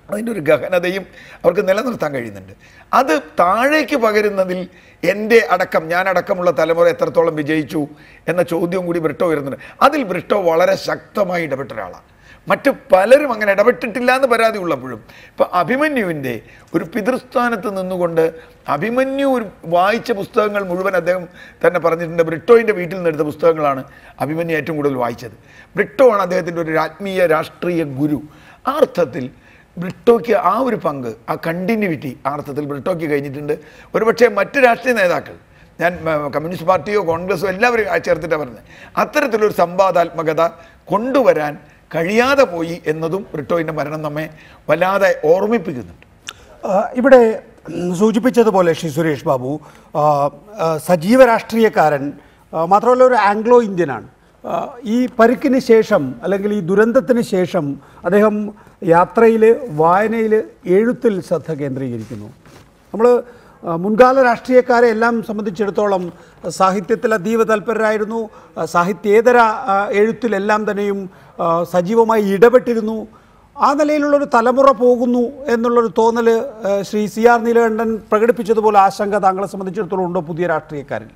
അതിൻ്റെ ഒരു ഗഹനതയും അവർക്ക് നിലനിർത്താൻ കഴിയുന്നുണ്ട് അത് താഴേക്ക് പകരുന്നതിൽ എൻ്റെ അടക്കം ഞാൻ അടക്കമുള്ള തലമുറ എത്രത്തോളം വിജയിച്ചു എന്ന ചോദ്യവും കൂടി ബ്രിട്ടോ ഉയർന്നുണ്ട് അതിൽ ബ്രിട്ടോ വളരെ ശക്തമായി ഇടപെട്ട ഒരാളാണ് മറ്റു പലരും അങ്ങനെ ഇടപെട്ടിട്ടില്ല എന്ന് പരാതി ഉള്ളപ്പോഴും ഇപ്പൊ അഭിമന്യുവിൻ്റെ ഒരു പിതൃസ്ഥാനത്ത് നിന്നുകൊണ്ട് അഭിമന്യു ഒരു വായിച്ച പുസ്തകങ്ങൾ മുഴുവൻ അദ്ദേഹം തന്നെ പറഞ്ഞിട്ടുണ്ട് ബ്രിട്ടോയിൻ്റെ വീട്ടിൽ നിന്ന് എടുത്ത പുസ്തകങ്ങളാണ് അഭിമന്യു ഏറ്റവും കൂടുതൽ വായിച്ചത് ബ്രിട്ടോ ആണ് അദ്ദേഹത്തിൻ്റെ ഒരു ആത്മീയ രാഷ്ട്രീയ ഗുരു ആ അർത്ഥത്തിൽ ബ്രിട്ടോയ്ക്ക് ആ ഒരു പങ്ക് ആ കണ്ടിന്യൂവിറ്റി ആ അർത്ഥത്തിൽ ബ്രിട്ടോയ്ക്ക് കഴിഞ്ഞിട്ടുണ്ട് ഒരുപക്ഷെ മറ്റ് രാഷ്ട്രീയ നേതാക്കൾ ഞാൻ മ, കമ്മ്യൂണിസ്റ്റ് പാർട്ടിയോ കോൺഗ്രസോ എല്ലാവരും ആ ചേർത്തിട്ടാണ് പറഞ്ഞത് അത്തരത്തിലൊരു സംവാദാത്മകത കൊണ്ടുവരാൻ കഴിയാതെ പോയി എന്നതും ബ്രിട്ടോയിൻ്റെ മരണം നമ്മെ വല്ലാതെ ഓർമ്മിപ്പിക്കുന്നുണ്ട് ആ, ഇവിടെ ഉം, സൂചിപ്പിച്ചതുപോലെ ശ്രീ സുരേഷ് ബാബു ആ, ആ, സജീവ രാഷ്ട്രീയക്കാരൻ ആ, മാത്രമല്ല ഒരു ആംഗ്ലോ ഇന്ത്യനാണ് ആ, ഈ പരുക്കിന് ശേഷം അല്ലെങ്കിൽ ഈ ദുരന്തത്തിന് ശേഷം അദ്ദേഹം യാത്രയിൽ വായനയിൽ എഴുത്തിൽ ശ്രദ്ധ കേന്ദ്രീകരിക്കുന്നു നമ്മൾ മുൻകാല രാഷ്ട്രീയക്കാരെ എല്ലാം സംബന്ധിച്ചിടത്തോളം സാഹിത്യത്തിൽ അതീവ തൽപരരായിരുന്നു ആ, സാഹിത്യേതര ആ, എഴുത്തിലെല്ലാം തന്നെയും ആ, സജീവമായി ഇടപെട്ടിരുന്നു ആ നിലയിലുള്ളൊരു തലമുറ പോകുന്നു എന്നുള്ളൊരു തോന്നൽ ശ്രീ സി ആർ നീലകണ്ഠൻ പ്രകടിപ്പിച്ചതുപോലെ ആശങ്ക താങ്കളെ സംബന്ധിച്ചിടത്തോളം ഉണ്ടോ പുതിയ രാഷ്ട്രീയക്കാരിൽ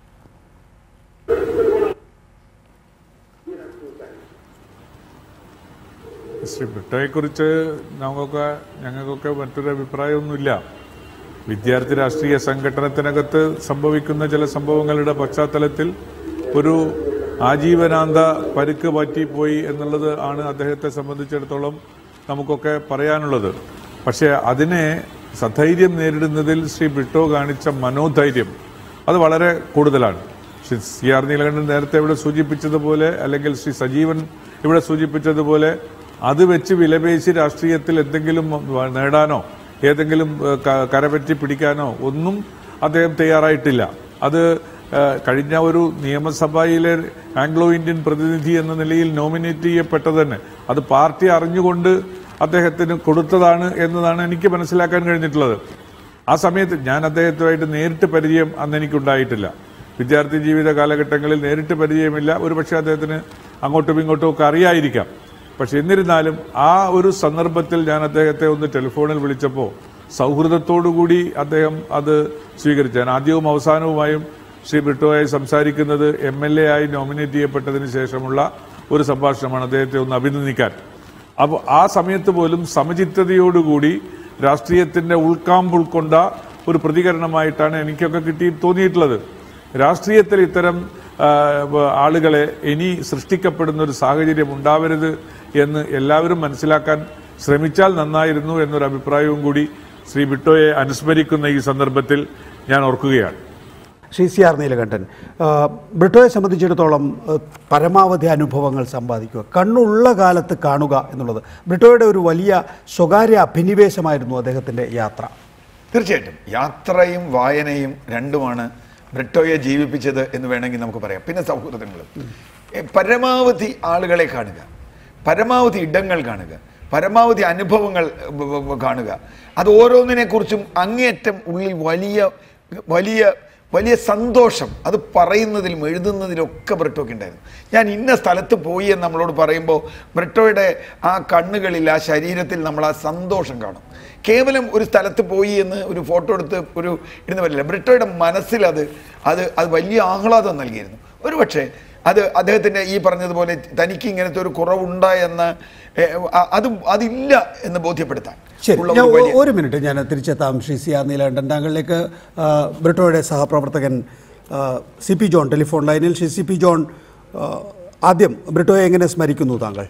ശ്രീ ബ്രിട്ടോയെക്കുറിച്ച് നമുക്കൊക്കെ ഞങ്ങൾക്കൊക്കെ മറ്റൊരു അഭിപ്രായമൊന്നുമില്ല വിദ്യാർത്ഥി രാഷ്ട്രീയ സംഘടനത്തിനകത്ത് സംഭവിക്കുന്ന ചില സംഭവങ്ങളുടെ പശ്ചാത്തലത്തിൽ ഒരു ആജീവനാന്ത പരുക്ക് പറ്റിപ്പോയി എന്നുള്ളത് ആണ് അദ്ദേഹത്തെ സംബന്ധിച്ചിടത്തോളം നമുക്കൊക്കെ പറയാനുള്ളത് പക്ഷേ അതിനെ സധൈര്യം നേരിടുന്നതിൽ ശ്രീ ബ്രിട്ടോ കാണിച്ച മനോധൈര്യം അത് വളരെ കൂടുതലാണ് ശ്രീ സി ആർ നീലകണ്ഠൻ നേരത്തെ ഇവിടെ സൂചിപ്പിച്ചതുപോലെ അല്ലെങ്കിൽ ശ്രീ സജീവൻ ഇവിടെ സൂചിപ്പിച്ചതുപോലെ അത് വെച്ച് വിലപേശി രാഷ്ട്രീയത്തിൽ എന്തെങ്കിലും നേടാനോ ഏതെങ്കിലും ഏഹ്, ക- കരപറ്റി പിടിക്കാനോ ഒന്നും അദ്ദേഹം തയ്യാറായിട്ടില്ല അത് ഏഹ്, കഴിഞ്ഞ ഒരു നിയമസഭയിലെ ആംഗ്ലോ ഇന്ത്യൻ പ്രതിനിധി എന്ന നിലയിൽ നോമിനേറ്റ് ചെയ്യപ്പെട്ടത് തന്നെ അത് പാർട്ടി അറിഞ്ഞുകൊണ്ട് അദ്ദേഹത്തിന് കൊടുത്തതാണ് എന്നതാണ് എനിക്ക് മനസ്സിലാക്കാൻ കഴിഞ്ഞിട്ടുള്ളത് ആ സമയത്ത് ഞാൻ അദ്ദേഹത്തുമായിട്ട് നേരിട്ട് പരിചയം അന്ന് എനിക്കുണ്ടായിട്ടില്ല വിദ്യാർത്ഥി ജീവിത കാലഘട്ടങ്ങളിൽ നേരിട്ട് പരിചയമില്ല ഒരുപക്ഷെ അദ്ദേഹത്തിന് അങ്ങോട്ടും ഇങ്ങോട്ടും ഒക്കെ അറിയായിരിക്കാം പക്ഷെ എന്നിരുന്നാലും ആ ഒരു സന്ദർഭത്തിൽ ഞാൻ അദ്ദേഹത്തെ ഒന്ന് ടെലിഫോണിൽ വിളിച്ചപ്പോൾ സൗഹൃദത്തോടുകൂടി അദ്ദേഹം അത് സ്വീകരിച്ചു ഞാൻ ആദ്യവും അവസാനവുമായും ശ്രീ ബ്രിട്ടോയായി സംസാരിക്കുന്നത് എം എൽ എ ആയി നോമിനേറ്റ് ചെയ്യപ്പെട്ടതിന് ശേഷമുള്ള ഒരു സംഭാഷണമാണ് അദ്ദേഹത്തെ ഒന്ന് അഭിനന്ദിക്കാൻ അപ്പോൾ ആ സമയത്ത് പോലും സമചിത്തതയോടുകൂടി രാഷ്ട്രീയത്തിന്റെ ഉൾക്കാമ്പ് ഉൾക്കൊണ്ട ഒരു പ്രതികരണമായിട്ടാണ് എനിക്കൊക്കെ കിട്ടി തോന്നിയിട്ടുള്ളത് രാഷ്ട്രീയത്തിൽ ഇത്തരം ആ, വ- ആളുകളെ ഇനി സൃഷ്ടിക്കപ്പെടുന്ന ഒരു സാഹചര്യം ഉണ്ടാവരുത് എന്ന് എല്ലാവരും മനസ്സിലാക്കാൻ ശ്രമിച്ചാൽ നന്നായിരുന്നു എന്നൊരു അഭിപ്രായവും കൂടി ശ്രീ ബിട്ടോയെ അനുസ്മരിക്കുന്ന ഈ സന്ദർഭത്തിൽ ഞാൻ ഓർക്കുകയാണ് ശ്രീ സി ആർ നീലകണ്ഠൻ ആ, ബ്രിട്ടോയെ സംബന്ധിച്ചിടത്തോളം ആ, പരമാവധി അനുഭവങ്ങൾ സമ്പാദിക്കുക കണ്ണുള്ള കാലത്ത് കാണുക എന്നുള്ളത് ബ്രിട്ടോയുടെ ഒരു വലിയ സ്വകാര്യ അഭിനിവേശമായിരുന്നു അദ്ദേഹത്തിൻ്റെ യാത്ര തീർച്ചയായിട്ടും യാത്രയും വായനയും രണ്ടുമാണ് ബ്രിട്ടോയെ ജീവിപ്പിച്ചത് എന്ന് വേണമെങ്കിൽ നമുക്ക് പറയാം പിന്നെ സൗഹൃദങ്ങളും എ, പരമാവധി ആളുകളെ കാണുക പരമാവധി ഇടങ്ങൾ കാണുക പരമാവധി അനുഭവങ്ങൾ ബ- ബ- ബ- കാണുക അത് ഓരോന്നിനെക്കുറിച്ചും അങ്ങേയറ്റം ഉള്ളിൽ വലിയ വലിയ വലിയ സന്തോഷം അത് പറയുന്നതിലും എഴുതുന്നതിലൊക്കെ ബ്രിട്ടോയ്ക്ക് ഉണ്ടായിരുന്നു ഞാൻ ഇന്ന സ്ഥലത്ത് പോയി എന്ന് നമ്മളോട് പറയുമ്പോൾ ബ്രിട്ടോയുടെ ആ കണ്ണുകളിൽ ആ ശരീരത്തിൽ നമ്മൾ ആ സന്തോഷം കാണും കേവലം ഒരു സ്ഥലത്ത് പോയി എന്ന് ഒരു ഫോട്ടോ എടുത്ത് ഒരു ഇടുന്ന പറ്റില്ല ബ്രിട്ടോയുടെ മനസ്സിൽ അത് അത് അത് വലിയ ആഹ്ലാദം നൽകിയിരുന്നു ഒരു പക്ഷേ അത് അദ്ദേഹത്തിൻ്റെ ഈ പറഞ്ഞതുപോലെ തനിക്ക് ഇങ്ങനത്തെ ഒരു കുറവുണ്ട് എന്ന് ഏ, അ- അത് അതില്ല എന്ന് ബോധ്യപ്പെടുത്താൻ ശരി ഉള്ള ഞാൻ ഒരു വലിയ- ഒ- ഒരു മിനിറ്റ് ഞാൻ തിരിച്ചെത്താം ശ്രീ സി ആർ നീലകണ്ഠൻ താങ്കളിലേക്ക് ആ, ബ്രിട്ടോയുടെ സഹപ്രവർത്തകൻ ആ, സി പി ജോൺ ടെലിഫോൺ ലൈനിൽ ശ്രീ സി പി ജോൺ ആ, ആദ്യം ബ്രിട്ടോയെ എങ്ങനെ സ്മരിക്കുന്നു താങ്കൾ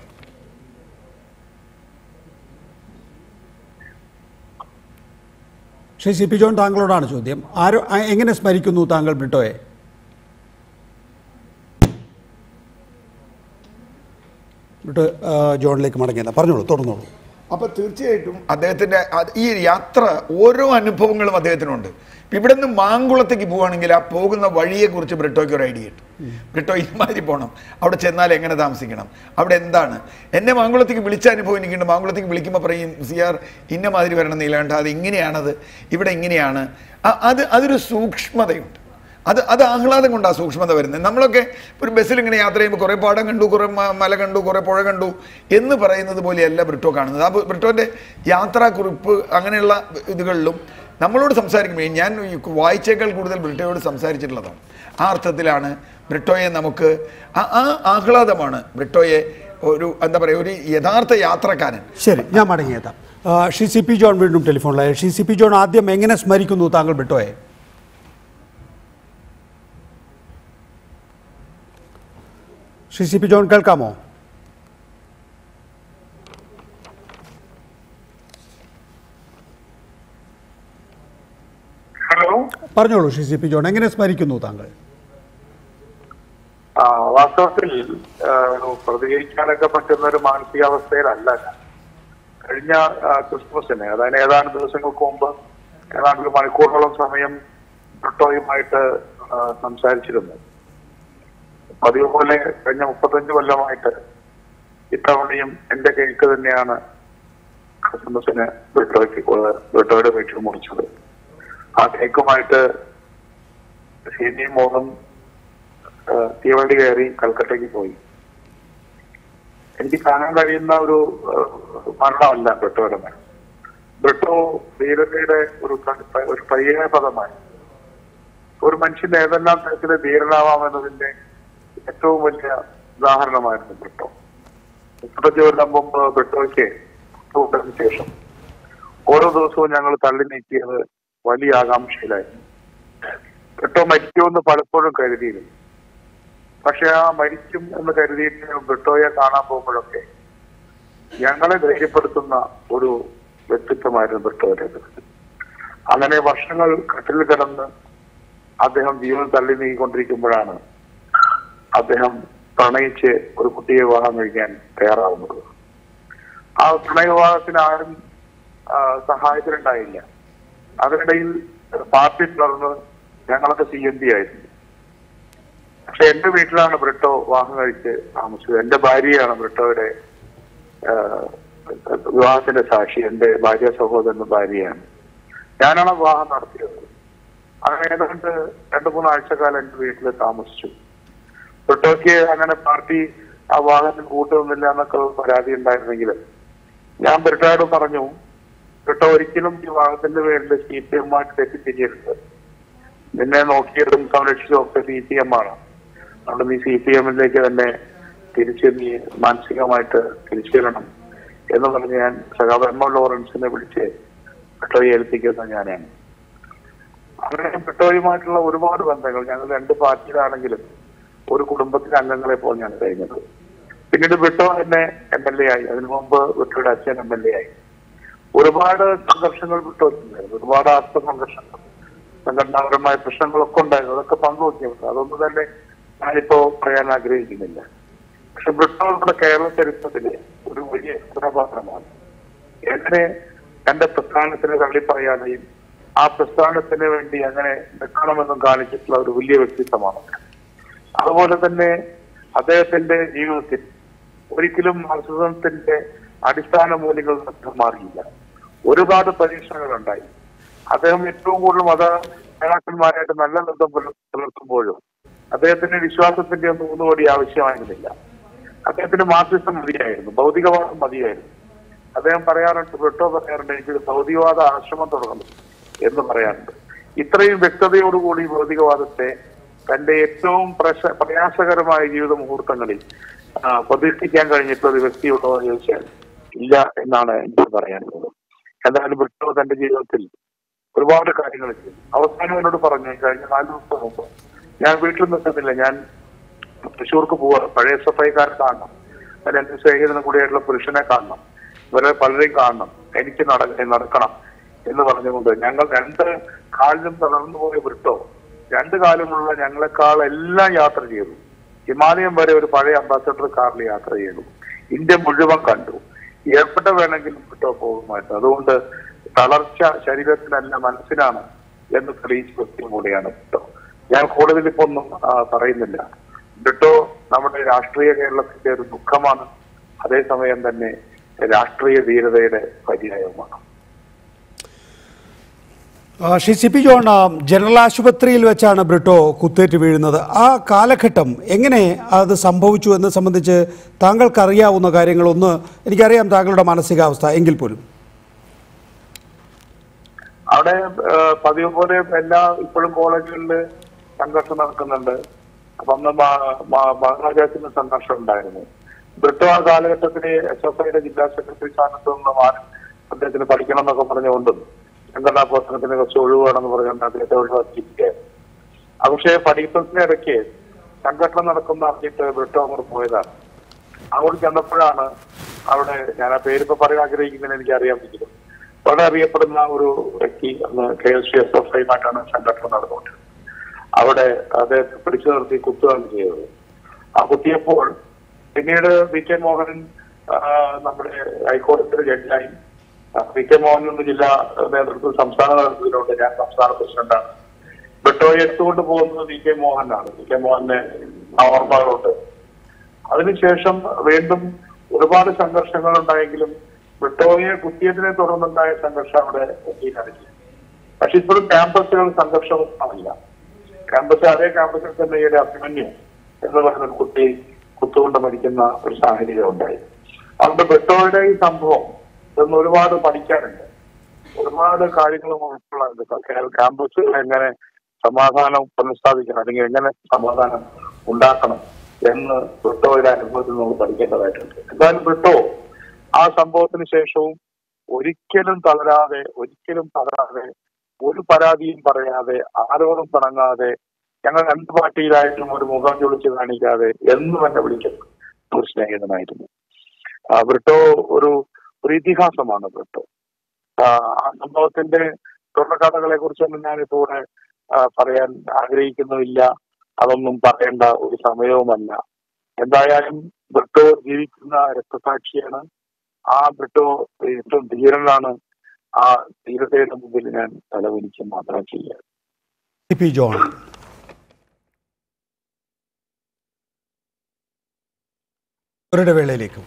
ശ്രീ സി പി ജോൺ താങ്കളോടാണ് ചോദ്യം ആരോ ആ, എങ്ങനെ സ്മരിക്കുന്നു താങ്കൾ ബ്രിട്ടോയെ ബ്രിട്ടോ ആ, ജോണിലേക്ക് മടങ്ങിയല്ല പറഞ്ഞോളൂ തുടർന്നോളൂ അപ്പൊ തീർച്ചയായിട്ടും അദ്ദേഹത്തിന്റെ അത് ഈ യാത്ര ഓരോ അനുഭവങ്ങളും അദ്ദേഹത്തിനുണ്ട് ഇപ്പൊ ഇവിടെ നിന്ന് മാങ്കുളത്തേക്ക് പോവുകയാണെങ്കിൽ ആ പോകുന്ന വഴിയെ കുറിച്ച് ബ്രിട്ടോയ്ക്ക് ഒരു ഐഡിയ കിട്ടും ബ്രിട്ടോ ഇമാതിരി പോകണം അവിടെ ചെന്നാൽ എങ്ങനെ താമസിക്കണം അവിടെ എന്താണ് എന്നെ മാങ്കുളത്തേക്ക് വിളിച്ച അനുഭവം എനിക്കുണ്ട് മാങ്കുളത്തേക്ക് വിളിക്കുമ്പോൾ പറയും സി ആർ ഇന്ന മാതിരി വരണം എന്നില്ലാണ്ട് അത് ഇങ്ങനെയാണത് ഇവിടെ ഇങ്ങനെയാണ് അ- അത് അതൊരു സൂക്ഷ്മതയുണ്ട് അത് അത് ആഹ്ലാദം കൊണ്ടാണ് സൂക്ഷ്മത വരുന്നത് നമ്മളൊക്കെ ഒരു ബസ്സിൽ ഇങ്ങനെ യാത്ര ചെയ്യുമ്പോൾ കുറേ പാടം കണ്ടു കുറേ മ- മല കണ്ടു കുറേ പുഴ കണ്ടു എന്ന് പറയുന്നത് പോലെയല്ല ബ്രിട്ടോ കാണുന്നത് ആ ബ്രിട്ടോൻ്റെ യാത്രാക്കുറിപ്പ് അങ്ങനെയുള്ള ഇതുകളിലും നമ്മളോട് സംസാരിക്കുമ്പോൾ ഞാൻ ഈ വായിച്ചേക്കാൾ കൂടുതൽ ബ്രിട്ടോയോട് സംസാരിച്ചിട്ടുള്ളതാണ് ആ അർത്ഥത്തിലാണ് ബ്രിട്ടോയെ നമുക്ക് ആ ആ ആഹ്ലാദമാണ് ബ്രിട്ടോയെ ഒരു എന്താ പറയുക ഒരു യഥാർത്ഥ യാത്രക്കാരൻ ശരി ഞാൻ മടങ്ങിയെത്താം ആ, ഷി സി പി ജോൺ വീണ്ടും ടെലിഫോണിലായി ഷി സി പി ജോൺ ആദ്യം എങ്ങനെ സ്മരിക്കുന്നു താങ്കൾ ബ്രിട്ടോയെ ഷി സി പി ജോൺ കേൾക്കാമോ ഹലോ പറഞ്ഞോളൂ ഷി സി പി ജോൺ എങ്ങനെ സ്മരിക്കുന്നു താങ്കൾ ആ, വാസ്തവത്തിൽ ആ, പ്രതികരിക്കാനൊക്കെ പറ്റുന്ന ഒരു മാനസികാവസ്ഥയിലല്ല ഞാൻ കഴിഞ്ഞ ആ, ക്രിസ്മസിന് അതായത് ഏതാനും ദിവസങ്ങൾക്ക് മുമ്പ് ഏതാണ്ട് ഒരു മണിക്കൂറോളം സമയം ബ്രിട്ടോയുമായിട്ട് ആ, സംസാരിച്ചിരുന്നു പതിവ് പോലെ കഴിഞ്ഞ മുപ്പത്തഞ്ച് കൊല്ലമായിട്ട് ഇത്തവണയും എന്റെ കേക്ക് തന്നെയാണ് ക്രിസ്മസിന് ബ്രിട്ടോയ്ക്ക് ബ്രിട്ടോയുടെ വീട്ടിൽ മുറിച്ചത് ആ കേക്കുമായിട്ട് സീനിയും മോഹൻ ആ, തീവണ്ടി കയറി കൽക്കട്ടയ്ക്ക് പോയി എനിക്ക് കാണാൻ കഴിയുന്ന ഒരു ആ, മരണമല്ല ബ്രിട്ടോയുടെ മരണം ബ്രിട്ടോ ധീരതയുടെ ഒരു ക- ഒരു പര്യായ പദമായി ഒരു മനുഷ്യന്റെ ഏതെല്ലാം തരത്തിലെ ധീരനാവാമെന്നതിന്റെ ഏറ്റവും വലിയ ഉദാഹരണമായിരുന്നു ബ്രിട്ടോ മുപ്പത്തഞ്ച് കൊല്ലം മുമ്പ് ബ്രിട്ടോയ്ക്ക് കൂട്ടതിന് ശേഷം ഓരോ ദിവസവും ഞങ്ങൾ തള്ളി നീക്കിയത് വലിയ ആകാംക്ഷയിലായിരുന്നു ബ്രിട്ടോ മരിക്കുമെന്ന് പലപ്പോഴും കരുതിയിരുന്നു പക്ഷെ ആ മരിക്കും എന്ന് കരുതിയിട്ട് ബ്രിട്ടോയെ കാണാൻ പോകുമ്പോഴൊക്കെ ഞങ്ങളെ ധൈര്യപ്പെടുത്തുന്ന ഒരു വ്യക്തിത്വമായിരുന്നു ബ്രിട്ടോയുടേത് അങ്ങനെ വർഷങ്ങൾ കട്ടിൽ കിടന്ന് അദ്ദേഹം ജീവൻ തള്ളി നീങ്ങിക്കൊണ്ടിരിക്കുമ്പോഴാണ് അദ്ദേഹം പ്രണയിച്ച് ഒരു കുട്ടിയെ വിവാഹം കഴിക്കാൻ തയ്യാറാവുന്നത് ആ പ്രണയ വിവാഹത്തിന് ആരും ആ, സഹായത്തിനുണ്ടായില്ല അതിനിടയിൽ പാർട്ടി തുടർന്ന് ഞങ്ങളൊക്കെ സി എം പി ആയിരുന്നു പക്ഷെ എന്റെ വീട്ടിലാണ് ബ്രിട്ടോ വിവാഹം കഴിച്ച് താമസിച്ചത് എന്റെ ഭാര്യയാണ് ബ്രിട്ടോയുടെ ആ, വിവാഹത്തിന്റെ സാക്ഷി എന്റെ ഭാര്യ സഹോദരന്റെ ഭാര്യയാണ് ഞാനാണ് വിവാഹം നടത്തിയത് അങ്ങനെ ഏതാണ്ട് രണ്ടു മൂന്ന് ആഴ്ചക്കാലം എന്റെ വീട്ടിൽ താമസിച്ചു ബ്രിട്ടോയ്ക്ക് അങ്ങനെ പാർട്ടി ആ വിവാഹത്തിന് കൂട്ടുന്നില്ല എന്നൊക്കെ പരാതി ഉണ്ടായിരുന്നെങ്കിലും ഞാൻ ബ്രിട്ടോയോട് പറഞ്ഞു ബ്രിട്ടോ ഒരിക്കലും ഈ വിവാഹത്തിന്റെ പേരിൽ സി പി എം ആയിട്ട് തെറ്റിദ്ധരിക്കരുത് നിന്നെ നോക്കിയതും സംരക്ഷിച്ചതും ഒക്കെ സി പി എം ആണ് അതുകൊണ്ട് നീ സി പി എമ്മിലേക്ക് തന്നെ തിരിച്ച് നീ മാനസികമായിട്ട് തിരിച്ചു വരണം എന്ന് പറഞ്ഞ് ഞാൻ സഖാവ് എം എം ലോറൻസിനെ വിളിച്ച് പെട്ടോയെ ഏൽപ്പിക്കുന്ന ഞാനാണ് അങ്ങനെ പെട്ടോയുമായിട്ടുള്ള ഒരുപാട് ബന്ധങ്ങൾ ഞങ്ങൾ രണ്ട് പാർട്ടിയിലാണെങ്കിലും ഒരു കുടുംബത്തിലെ അംഗങ്ങളെ പോലെ ഞാൻ കഴിഞ്ഞത് പിന്നീട് വിട്ടോ തന്നെ എം എൽ എ ആയി അതിനു മുമ്പ് വിട്ടോയുടെ അച്ഛൻ എം എൽ എ ആയി ഒരുപാട് സംഘർഷങ്ങൾ വിട്ടോട്ടുണ്ടായിരുന്നു ഒരുപാട് ആത്മസംഘർഷങ്ങൾ സംഘടനാപരമായ പ്രശ്നങ്ങളൊക്കെ ഉണ്ടായിരുന്നു അതൊക്കെ പങ്കുവെക്കുന്നുണ്ട് അതൊന്നും തന്നെ ഞാനിപ്പോ പറയാൻ ആഗ്രഹിക്കുന്നില്ല പക്ഷെ ബ്രിട്ടോ നമ്മുടെ കേരള ചരിത്രത്തിലെ ഒരു വലിയ കഥാപാത്രമാണ് എങ്ങനെ തന്റെ പ്രസ്ഥാനത്തിന് തള്ളിപ്പറയാതെയും ആ പ്രസ്ഥാനത്തിന് വേണ്ടി അങ്ങനെ നിൽക്കണമെന്നും കാണിച്ചിട്ടുള്ള ഒരു വലിയ വ്യക്തിത്വമാണ് അതുപോലെ തന്നെ അദ്ദേഹത്തിന്റെ ജീവിതത്തിൽ ഒരിക്കലും മാർക്സിസത്തിന്റെ അടിസ്ഥാന മൂല്യങ്ങൾ നഷ്ടം മാറിയില്ല ഒരുപാട് പരീക്ഷണങ്ങൾ ഉണ്ടായി അദ്ദേഹം ഏറ്റവും കൂടുതൽ മത നേതാക്കന്മാരായിട്ട് നല്ല ബന്ധം പുലർ- പുലർത്തുമ്പോഴും അദ്ദേഹത്തിന്റെ വിശ്വാസത്തിന്റെ ഒന്നും ഒന്നുകൂടി ആവശ്യമായിരുന്നില്ല അദ്ദേഹത്തിന് മാർക്സിസം മതിയായിരുന്നു ഭൗതികവാദം മതിയായിരുന്നു അദ്ദേഹം പറയാറുണ്ട് ബ്രിട്ടോ പറയാറുണ്ട് എനിക്ക് ഭൗതികവാദ ആശ്രമം തുടങ്ങണം എന്ന് പറയാറുണ്ട് ഇത്രയും വ്യക്തതയോടുകൂടി ഭൗതികവാദത്തെ തന്റെ ഏറ്റവും പ്രശ പ്രയാസകരമായ ജീവിത മുഹൂർത്തങ്ങളിൽ ആ, പ്രതിഷ്ഠിക്കാൻ കഴിഞ്ഞിട്ടുള്ള ഒരു വ്യക്തിയുണ്ടോ എന്ന് ചോദിച്ചാൽ ഇല്ല എന്നാണ് എനിക്ക് പറയാനുള്ളത് എന്തായാലും ബ്രിട്ടോ തന്റെ ജീവിതത്തിൽ ഒരുപാട് കാര്യങ്ങൾ ചെയ്തു അവസാനം എന്നോട് പറഞ്ഞു കഴിഞ്ഞ നാല് ദിവസം മുമ്പ് ഞാൻ വീട്ടിൽ നിൽക്കുന്നില്ല ഞാൻ തൃശ്ശൂർക്ക് പോവാ പഴയ എസ് എഫ് ഐക്കാരെ കാണണം അതിൽ എന്റെ സ്നേഹിതനും കൂടിയായിട്ടുള്ള പുരുഷനെ കാണണം ഇവരെ പലരെയും കാണണം എനിക്ക് നട നടക്കണം എന്ന് പറഞ്ഞുകൊണ്ട് ഞങ്ങൾ രണ്ട് കാലിലും തളർന്നു പോയ ബ്രിട്ടോ രണ്ട് കാലുമുള്ള ഞങ്ങളെക്കാൾ എല്ലാം യാത്ര ചെയ്തു ഹിമാലയം വരെ ഒരു പഴയ അംബാസഡർ കാറിൽ യാത്ര ചെയ്തു ഇന്ത്യ മുഴുവൻ കണ്ടു എവിടെ വേണമെങ്കിലും ബ്രിട്ടോ പോകുമായിരുന്നു അതുകൊണ്ട് തളർച്ച ശരീരത്തിനല്ല മനസ്സിനാണ് എന്ന് തെളിയിച്ച വ്യക്തിയും കൂടിയാണ് ബ്രിട്ടോ ഞാൻ കൂടുതൽ ഇപ്പൊ ഒന്നും ആ, പറയുന്നില്ല ബ്രിട്ടോ നമ്മുടെ രാഷ്ട്രീയ കേരളത്തിന്റെ ഒരു ദുഃഖമാണ് അതേസമയം തന്നെ രാഷ്ട്രീയ ധീരതയുടെ പര്യായവുമാണ് ആ, ശ്രീ സി പി ജോൺ ആ, ജനറൽ ആശുപത്രിയിൽ വെച്ചാണ് ബ്രിട്ടോ കുത്തേറ്റ് വീഴുന്നത് ആ കാലഘട്ടം എങ്ങനെ അത് സംഭവിച്ചു എന്ന് സംബന്ധിച്ച് താങ്കൾക്കറിയാവുന്ന കാര്യങ്ങളൊന്ന് എനിക്കറിയാം താങ്കളുടെ മാനസികാവസ്ഥ എങ്കിൽ പോലും അവിടെ ഏഹ്, പതിവ് പോലെ എല്ലാ ഇപ്പോഴും കോളേജുകളിൽ സംഘർഷം നടക്കുന്നുണ്ട് അപ്പൊ അന്ന് മാ- മാ- ബംഗ്ലാദേശിന് സംഘർഷം ഉണ്ടായിരുന്നു ബ്രിട്ടോ ആ കാലഘട്ടത്തിൽ എസ് എഫ് ഐയുടെ ജില്ലാ സെക്രട്ടറി സ്ഥാനത്ത് നിന്ന് മാറി അദ്ദേഹത്തിന് പഠിക്കണം എന്നൊക്കെ പറഞ്ഞുകൊണ്ടും സംഘടനാ പ്രവർത്തനത്തിന് കുറച്ച് ഒഴിവാണെന്ന് പറഞ്ഞുകൊണ്ട് അദ്ദേഹത്തെ ഒഴിവാക്കിയിരിക്കുകയായിരുന്നു ആ പക്ഷേ പഠിത്തത്തിന്റെ ഇടയ്ക്ക് സംഘടന നടക്കുന്ന അറിഞ്ഞിട്ട് ബ്രിട്ടോ അങ്ങോട്ട് പോയതാണ് അങ്ങോട്ട് ചെന്നപ്പോഴാണ് അവിടെ ഞാൻ ആ പേരിപ്പോ പറയാൻ ആഗ്രഹിക്കുന്നതിന് എനിക്ക് അറിയാൻ പറ്റില്ല വളരെ അറിയപ്പെടുന്ന ഒരു വ്യക്തി അന്ന് K S C S F ഐമായിട്ടാണ് സംഘടന നടന്നുകൊണ്ടിരുന്നത് അവിടെ അദ്ദേഹത്തെ പിടിച്ചു നിർത്തി കുത്തുകയാണ് ചെയ്തത് ആ കുത്തിയപ്പോൾ പിന്നീട് വി കെ മോഹനൻ ആ, നമ്മുടെ ഹൈക്കോടതിയുടെ ജഡ്ജായി ആ, വി കെ മോഹൻ എന്ന ജില്ലാ നേതൃത്വം സംസ്ഥാന നേതൃത്വത്തിലുണ്ട് ഞാൻ സംസ്ഥാന പ്രസിഡന്റാണ് ബെട്ടോയെ എടുത്തുകൊണ്ട് പോകുന്നത് വി കെ മോഹനാണ് വി കെ മോഹന്റെ ആ ഓർമ്മകളുണ്ട് അതിനുശേഷം വീണ്ടും ഒരുപാട് സംഘർഷങ്ങൾ ഉണ്ടായെങ്കിലും ബ്രിട്ടോയെ കുത്തിയതിനെ തുടർന്നുണ്ടായ സംഘർഷം അവിടെ എത്തിയിട്ടില്ല പക്ഷെ ഇപ്പോഴും ക്യാമ്പസുകൾ സംഘർഷമൊന്നുമില്ല ക്യാമ്പസ് അതേ ക്യാമ്പസിൽ തന്നെ ഈ ഒരു അഭിമന്യു എന്ന് പറയുന്ന ഒരു കുട്ടി കുത്തുകൊണ്ട് മരിക്കുന്ന ഒരു സാഹചര്യം ഉണ്ടായി അതുകൊണ്ട് ബ്രിട്ടോയുടെ ഈ സംഭവം ഇതൊന്ന് ഒരുപാട് പഠിക്കാനുണ്ട് ഒരുപാട് കാര്യങ്ങൾ ഉൾക്കൊള്ളാനുണ്ട് ക്യാമ്പസ് എങ്ങനെ സമാധാനം പുനഃസ്ഥാപിക്കണം അല്ലെങ്കിൽ എങ്ങനെ സമാധാനം ഉണ്ടാക്കണം എന്ന് ബ്രിട്ടോയുടെ അനുഭവത്തിൽ നമ്മൾ പഠിക്കേണ്ടതായിട്ടുണ്ട് എന്തായാലും ബ്രിട്ടോ ആ സംഭവത്തിന് ശേഷവും ഒരിക്കലും തളരാതെ ഒരിക്കലും തളരാതെ ഒരു പരാതിയും പറയാതെ ആരോടും പിണങ്ങാതെ ഞങ്ങൾ രണ്ട് പാർട്ടിയിലായിട്ടും ഒരു മുഖം ചൊളിച്ച് കാണിക്കാതെ എന്നും എന്നെ വിളിക്കുന്നു ഒരു സ്നേഹിതനായിരുന്നു ആ, ബ്രിട്ടോ ഒരു ഒരു ഇതിഹാസമാണ് ബ്രിട്ടോ ആ ആ സംഭവത്തിന്റെ തുടർക്കഥകളെ കുറിച്ചൊന്നും ഞാനിപ്പോ ഇവിടെ ആ, പറയാൻ ആഗ്രഹിക്കുന്നുമില്ല അതൊന്നും പറയേണ്ട ഒരു സമയവുമല്ല എന്തായാലും ബ്രിട്ടോ ജീവിക്കുന്ന രക്തസാക്ഷിയാണ് ആ ബ്രിട്ടോ ഏറ്റവും ധീരനാണ് ആ ധീരതയുടെ മുമ്പിൽ ഞാൻ തലവലിച്ച് മാത്രം ചെയ്യുക സി പി ജോൺ അവരുടെ വേളയിലേക്കും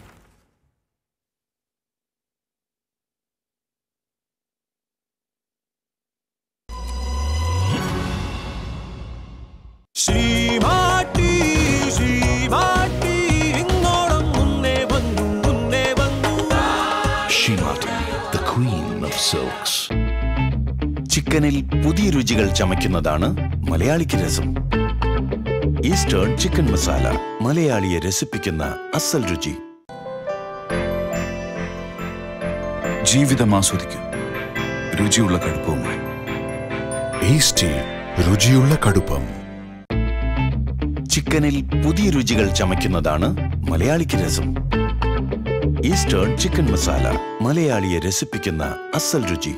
ശ്രീമാട്ടി ശ്രീമാട്ടി ഇങ്ങോളം മുന്നേ വന്നു മുന്നേ വന്നു Shimati, the queen of silks. ചിക്കനിൽ പുതിയ രുചികൾ ചമയ്ക്കുന്നതാണ് മലയാളിക്ക് രസം ഈസ്റ്റേൺ ചിക്കൻ മസാല മലയാളിയെ രസിപ്പിക്കുന്ന അസൽ രുചി ജീവിതം ആസ്വദിക്കും രുചിയുള്ള കടുപ്പവുമായി ഈസ്റ്റി രുചിയുള്ള കടുപ്പം ചിക്കനിൽ പുതിയ രുചികൾ ചമയ്ക്കുന്നതാണ് മലയാളിക്ക് രസം ഈസ്റ്റേൺ ചിക്കൻ മസാല മലയാളിയെ രസിപ്പിക്കുന്ന അസൽ രുചി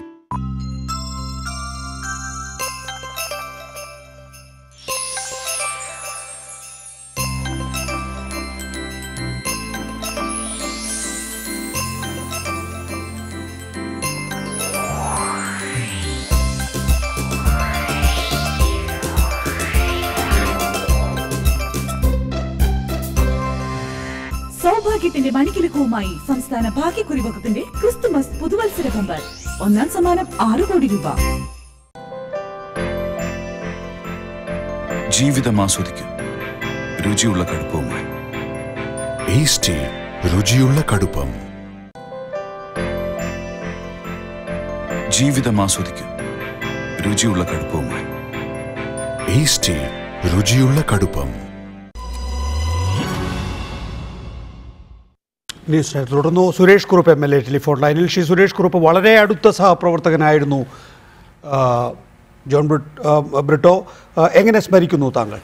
സൗഭാഗ്യത്തിന്റെ മണിക്കിലുക്കവുമായി സംസ്ഥാന ഭാഗ്യക്കുറി വകുപ്പിന്റെ ക്രിസ്തുമസ് പുതുവത്സര ബമ്പർ ഒന്നാം സമ്മാനം ആറ് കോടി രൂപ ജീവിതം ആസ്വദിക്കും രുചിയുള്ള കടുപ്പവുമായി ഈസ്റ്റി രുചിയുള്ള കടുപ്പം ജീവിതം ആസ്വദിക്കും രുചിയുള്ള കടുപ്പവുമായി ഈസ്റ്റി രുചിയുള്ള കടുപ്പം ന്യൂസ് ഡെസ്ക് തുടർന്നു Suresh Kurup M L A telephone ലൈനിൽ ശ്രീ സുരേഷ് കുറുപ്പ് വളരെ അടുത്ത സഹപ്രവർത്തകനായിരുന്നു ആ, ജോൺ ബ്രിട്ട് ആ, ബ്രിട്ടോ ആ, എങ്ങനെ സ്മരിക്കുന്നു താങ്കൾ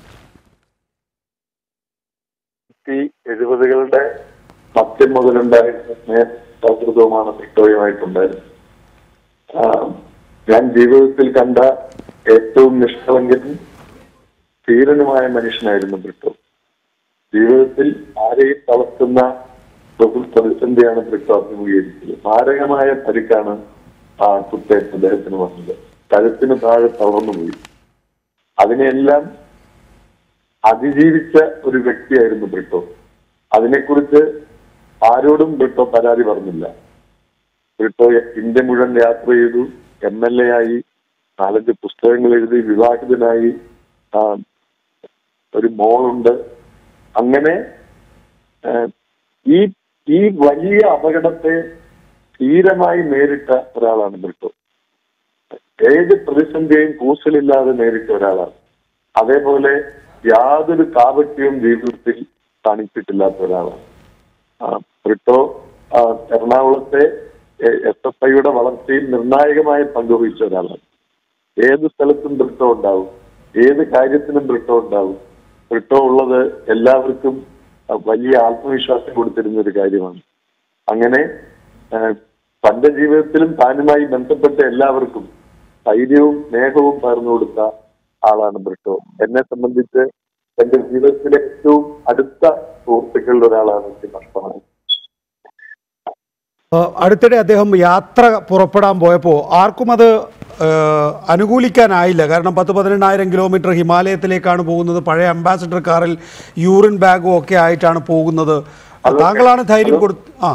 ഈ എഴുപതുകളുടെ മധ്യം മുതലുണ്ടായിരുന്ന സ്നേഹ സൗഹൃദവുമാണ് വിക്ടോറിയുമായിട്ടുണ്ടായിരുന്നത് ആ, ഞാൻ ജീവിതത്തിൽ കണ്ട ഏറ്റവും നിഷ്കളങ്കനും ധീരനുമായ മനുഷ്യനായിരുന്നു ബ്രിട്ടോ ജീവിതത്തിൽ ആരെയും തളർത്തുന്ന ബഹുൾ പ്രതിസന്ധിയാണ് ബ്രിട്ടോ അഭിമുഖീകരിച്ചത് മാരകമായ പരിക്കാണ് ആ കുത്തേറ്റ് അദ്ദേഹത്തിന് വന്നത് കഴുത്തിന് താഴെ തളർന്നുപോയി അതിനെല്ലാം അതിജീവിച്ച ഒരു വ്യക്തിയായിരുന്നു ബ്രിട്ടോ അതിനെക്കുറിച്ച് ആരോടും ബ്രിട്ടോ പരാതി പറഞ്ഞില്ല ബ്രിട്ടോ ഇന്ത്യ മുഴുവൻ യാത്ര ചെയ്തു എം എൽ എ ആയി നാലഞ്ച് പുസ്തകങ്ങൾ എഴുതി വിവാഹിതനായി ആ, ഒരു മോളുണ്ട് അങ്ങനെ ആ, ഈ ഈ വലിയ അപകടത്തെ ധീരമായി നേരിട്ട ഒരാളാണ് ബ്രിട്ടോ ഏത് പ്രതിസന്ധിയെയും കൂസലില്ലാതെ നേരിട്ട ഒരാളാണ് അതേപോലെ യാതൊരു കാപട്യവും ജീവിതത്തിൽ കാണിച്ചിട്ടില്ലാത്ത ഒരാളാണ് ആ, ബ്രിട്ടോ ആ, എറണാകുളത്തെ എസ് എഫ് ഐയുടെ വളർച്ചയിൽ നിർണായകമായ പങ്കുവഹിച്ച ഒരാളാണ് ഏത് സ്ഥലത്തും ബ്രിട്ടോ ഉണ്ടാവും ഏത് കാര്യത്തിനും ബ്രിട്ടോ ഉണ്ടാവും ബ്രിട്ടോ ഉള്ളത് എല്ലാവർക്കും ആ, വലിയ ആത്മവിശ്വാസം കൊടുത്തിരുന്ന ഒരു കാര്യമാണ് അങ്ങനെ ആ, തന്റെ ജീവിതത്തിലും താനുമായി ബന്ധപ്പെട്ട എല്ലാവർക്കും ധൈര്യവും സ്നേഹവും പകർന്നു കൊടുത്ത ആളാണ് ബ്രിട്ടോ എന്നെ സംബന്ധിച്ച് എന്റെ ജീവിതത്തിലെ ഏറ്റവും അടുത്ത സുഹൃത്തുക്കളിൽ ഒരാളാണ് എനിക്ക് നഷ്ടമായത് ആ, അടുത്തിടെ അദ്ദേഹം യാത്ര പുറപ്പെടാൻ പോയപ്പോൾ ആർക്കും അത് ആ, അനുകൂലിക്കാനായില്ല കാരണം പത്ത് പതിനെണ്ണായിരം കിലോമീറ്റർ ഹിമാലയത്തിലേക്കാണ് പോകുന്നത് പഴയ അംബാസഡർ കാറിൽ യൂറിൻ ബാഗും ഒക്കെ ആയിട്ടാണ് പോകുന്നത് താങ്കളാണ് ധൈര്യം കൊടുത്ത് ആ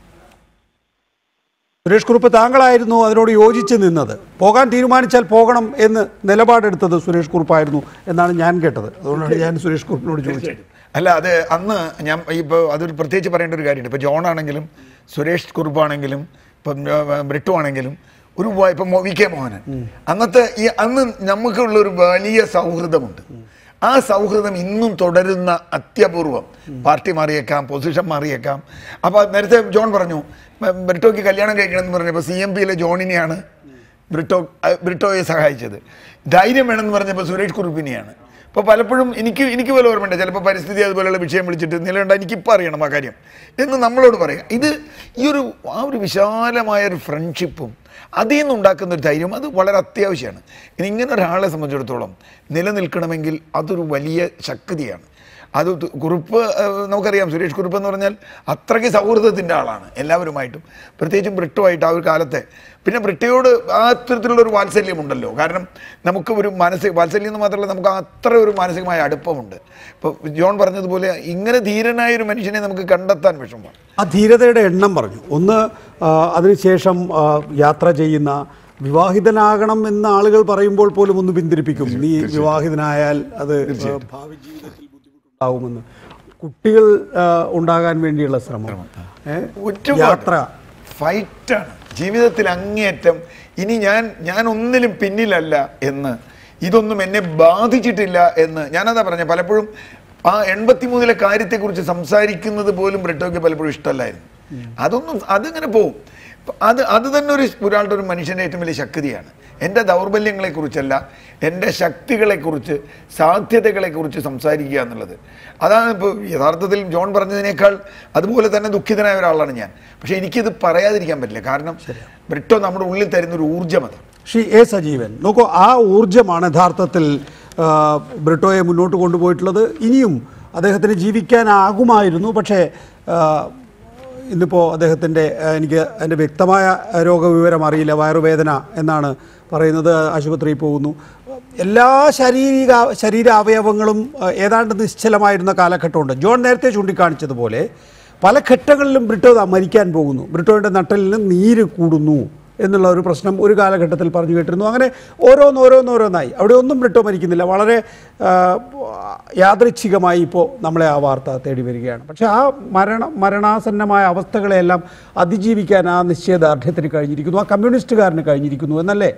സുരേഷ് കുറുപ്പ് താങ്കളായിരുന്നു അതിനോട് യോജിച്ച് നിന്നത് പോകാൻ തീരുമാനിച്ചാൽ പോകണം എന്ന് നിലപാടെടുത്തത് സുരേഷ് കുറുപ്പായിരുന്നു എന്നാണ് ഞാൻ കേട്ടത് അതുകൊണ്ടാണ് ഞാൻ സുരേഷ് കുറുപ്പിനോട് ചോദിച്ചത് അല്ല അത് അന്ന് ഞാൻ ഇപ്പോൾ അതൊരു പ്രത്യേകിച്ച് പറയേണ്ട ഒരു കാര്യമുണ്ട് ഇപ്പോൾ ജോൺ ആണെങ്കിലും സുരേഷ് കുറുപ്പാണെങ്കിലും ഇപ്പം ഏർ, ബ്രിട്ടു ആണെങ്കിലും ഒരു വ- ഇപ്പം മോ- വി കെ മോഹനൻ അന്നത്തെ ഈ അന്ന് നമുക്കുള്ള ഒരു വലിയ സൗഹൃദമുണ്ട് ആ സൗഹൃദം ഇന്നും തുടരുന്ന അത്യപൂർവം പാർട്ടി മാറിയേക്കാം പൊസിഷൻ മാറിയേക്കാം അപ്പോൾ നേരത്തെ ജോൺ പറഞ്ഞു ബ- ബ്രിട്ടോയ്ക്ക് കല്യാണം കഴിക്കണം എന്ന് പറഞ്ഞപ്പോൾ സി എം പിയിലെ ജോണിനെയാണ് ബ്രിട്ടോ അഹ് ബ്രിട്ടോയെ സഹായിച്ചത് ധൈര്യം വേണമെന്ന് പറഞ്ഞപ്പോൾ സുരേഷ് കുറുപ്പിനെയാണ് ഇപ്പോൾ പലപ്പോഴും എനിക്ക് എനിക്ക് പോലെ ഓർമ്മയുണ്ട് ചിലപ്പോൾ പരിസ്ഥിതി അതുപോലെയുള്ള വിഷയം വിളിച്ചിട്ട് നിലയുണ്ട എനിക്കിപ്പോൾ അറിയണം ആ കാര്യം എന്ന് നമ്മളോട് പറയാം ഇത് ഈ ഒരു ആ ഒരു വിശാലമായ ഒരു ഫ്രണ്ട്ഷിപ്പും അതിൽ നിന്നുണ്ടാക്കുന്ന ഒരു ധൈര്യം അത് വളരെ അത്യാവശ്യമാണ് ഇനി ഇങ്ങനെ ഒരാളെ സംബന്ധിച്ചിടത്തോളം നിലനിൽക്കണമെങ്കിൽ അതൊരു വലിയ ശക്തിയാണ് അത് തു- കുറുപ്പ് ഏഹ്, നമുക്കറിയാം സുരേഷ് കുറുപ്പ് എന്ന് പറഞ്ഞാൽ അത്രയ്ക്ക് സൗഹൃദത്തിൻ്റെ ആളാണ് എല്ലാവരുമായിട്ടും പ്രത്യേകിച്ചും ബ്രിട്ടുമായിട്ട് ആ ഒരു കാലത്തെ പിന്നെ ബ്രിട്ടയോട് ആ തരത്തിലുള്ള ഒരു വാത്സല്യമുണ്ടല്ലോ കാരണം നമുക്ക് ഒരു മാനസിക വാത്സല്യം എന്ന് മാത്രമല്ല നമുക്ക് അത്ര ഒരു മാനസികമായ അടുപ്പമുണ്ട് ഇപ്പോൾ ജോൺ പറഞ്ഞതുപോലെ ഇങ്ങനെ ധീരനായ ഒരു മനുഷ്യനെ നമുക്ക് കണ്ടെത്താൻ വിഷമമാണ് ആ ധീരതയുടെ എണ്ണം പറഞ്ഞു ഒന്ന് ആ, അതിനുശേഷം ആ, യാത്ര ചെയ്യുന്ന വിവാഹിതനാകണം എന്ന് ആളുകൾ പറയുമ്പോൾ പോലും ഒന്ന് പിന്തിരിപ്പിക്കും നീ വിവാഹിതനായാൽ അത് ആ, ഭാവി ജീവിതത്തിൽ ബുദ്ധിമുട്ടുണ്ടാവുമെന്ന് കുട്ടികൾ ആ, ഉണ്ടാകാൻ വേണ്ടിയുള്ള ശ്രമം ഏ? യാത്ര ഫൈറ്റാണ് ജീവിതത്തിൽ അങ്ങേയറ്റം ഇനി ഞാൻ ഞാൻ ഒന്നിലും പിന്നിലല്ല എന്ന് ഇതൊന്നും എന്നെ ബാധിച്ചിട്ടില്ല എന്ന് ഞാനതാ പറഞ്ഞ പലപ്പോഴും ആ എൺപത്തി മൂന്നിലെ കാര്യത്തെക്കുറിച്ച് സംസാരിക്കുന്നത് പോലും ബ്രിട്ടോയ്ക്ക് പലപ്പോഴും ഇഷ്ടമല്ലായിരുന്നു അതൊന്നും അതിങ്ങനെ പോവും അത് അത് തന്നെ ഒരു ഒരാളുടെ ഒരു മനുഷ്യൻ്റെ ഏറ്റവും വലിയ ശക്തിയാണ് എൻ്റെ ദൗർബല്യങ്ങളെക്കുറിച്ചല്ല എൻ്റെ ശക്തികളെക്കുറിച്ച് സാധ്യതകളെക്കുറിച്ച് സംസാരിക്കുക എന്നുള്ളത് അതാണ് ഇപ്പോൾ യഥാർത്ഥത്തിൽ ജോൺ പറഞ്ഞതിനേക്കാൾ അതുപോലെ തന്നെ ദുഃഖിതനായ ഒരാളാണ് ഞാൻ പക്ഷേ എനിക്കിത് പറയാതിരിക്കാൻ പറ്റില്ല കാരണം ബ്രിട്ടോ നമ്മുടെ ഉള്ളിൽ തരുന്ന ഒരു ഊർജ്ജം അത് ശ്രീ എ സജീവൻ നോക്കൂ ആ ഊർജ്ജമാണ് യഥാർത്ഥത്തിൽ ആ, ബ്രിട്ടോയെ മുന്നോട്ട് കൊണ്ടുപോയിട്ടുള്ളത് ഇനിയും അദ്ദേഹത്തിന് ജീവിക്കാനാകുമായിരുന്നു പക്ഷേ ആ, ഇന്നിപ്പോൾ അദ്ദേഹത്തിൻ്റെ ആ, എനിക്ക് അതിൻ്റെ വ്യക്തമായ രോഗവിവരം അറിയില്ല വയറുവേദന എന്നാണ് പറയുന്നത് ആശുപത്രിയിൽ പോകുന്നു എല്ലാ ശാരീരിക ശരീര അവയവങ്ങളും ആ, ഏതാണ്ട് നിശ്ചലമായിരുന്ന കാലഘട്ടമുണ്ട് ജോൺ നേരത്തെ ചൂണ്ടിക്കാണിച്ചതുപോലെ പല ഘട്ടങ്ങളിലും ബ്രിട്ടോ ദാ മരിക്കാൻ പോകുന്നു ബ്രിട്ടോയുടെ നട്ടലിന് നീര് കൂടുന്നു എന്നുള്ള ഒരു പ്രശ്നം ഒരു കാലഘട്ടത്തിൽ പറഞ്ഞു കേട്ടിരുന്നു അങ്ങനെ ഓരോന്നോരോന്നോരോന്നായി അവിടെ ഒന്നും ബ്രിട്ടോ മരിക്കുന്നില്ല വളരെ ആ, യാദൃച്ഛികമായി ഇപ്പോൾ നമ്മളെ ആ വാർത്ത തേടി വരികയാണ് പക്ഷേ ആ മരണ മരണാസന്നമായ അവസ്ഥകളെല്ലാം അതിജീവിക്കാൻ ആ നിശ്ചയദാർഢ്യത്തിന് കഴിഞ്ഞിരിക്കുന്നു ആ കമ്മ്യൂണിസ്റ്റുകാരന് കഴിഞ്ഞിരിക്കുന്നു എന്നല്ലേ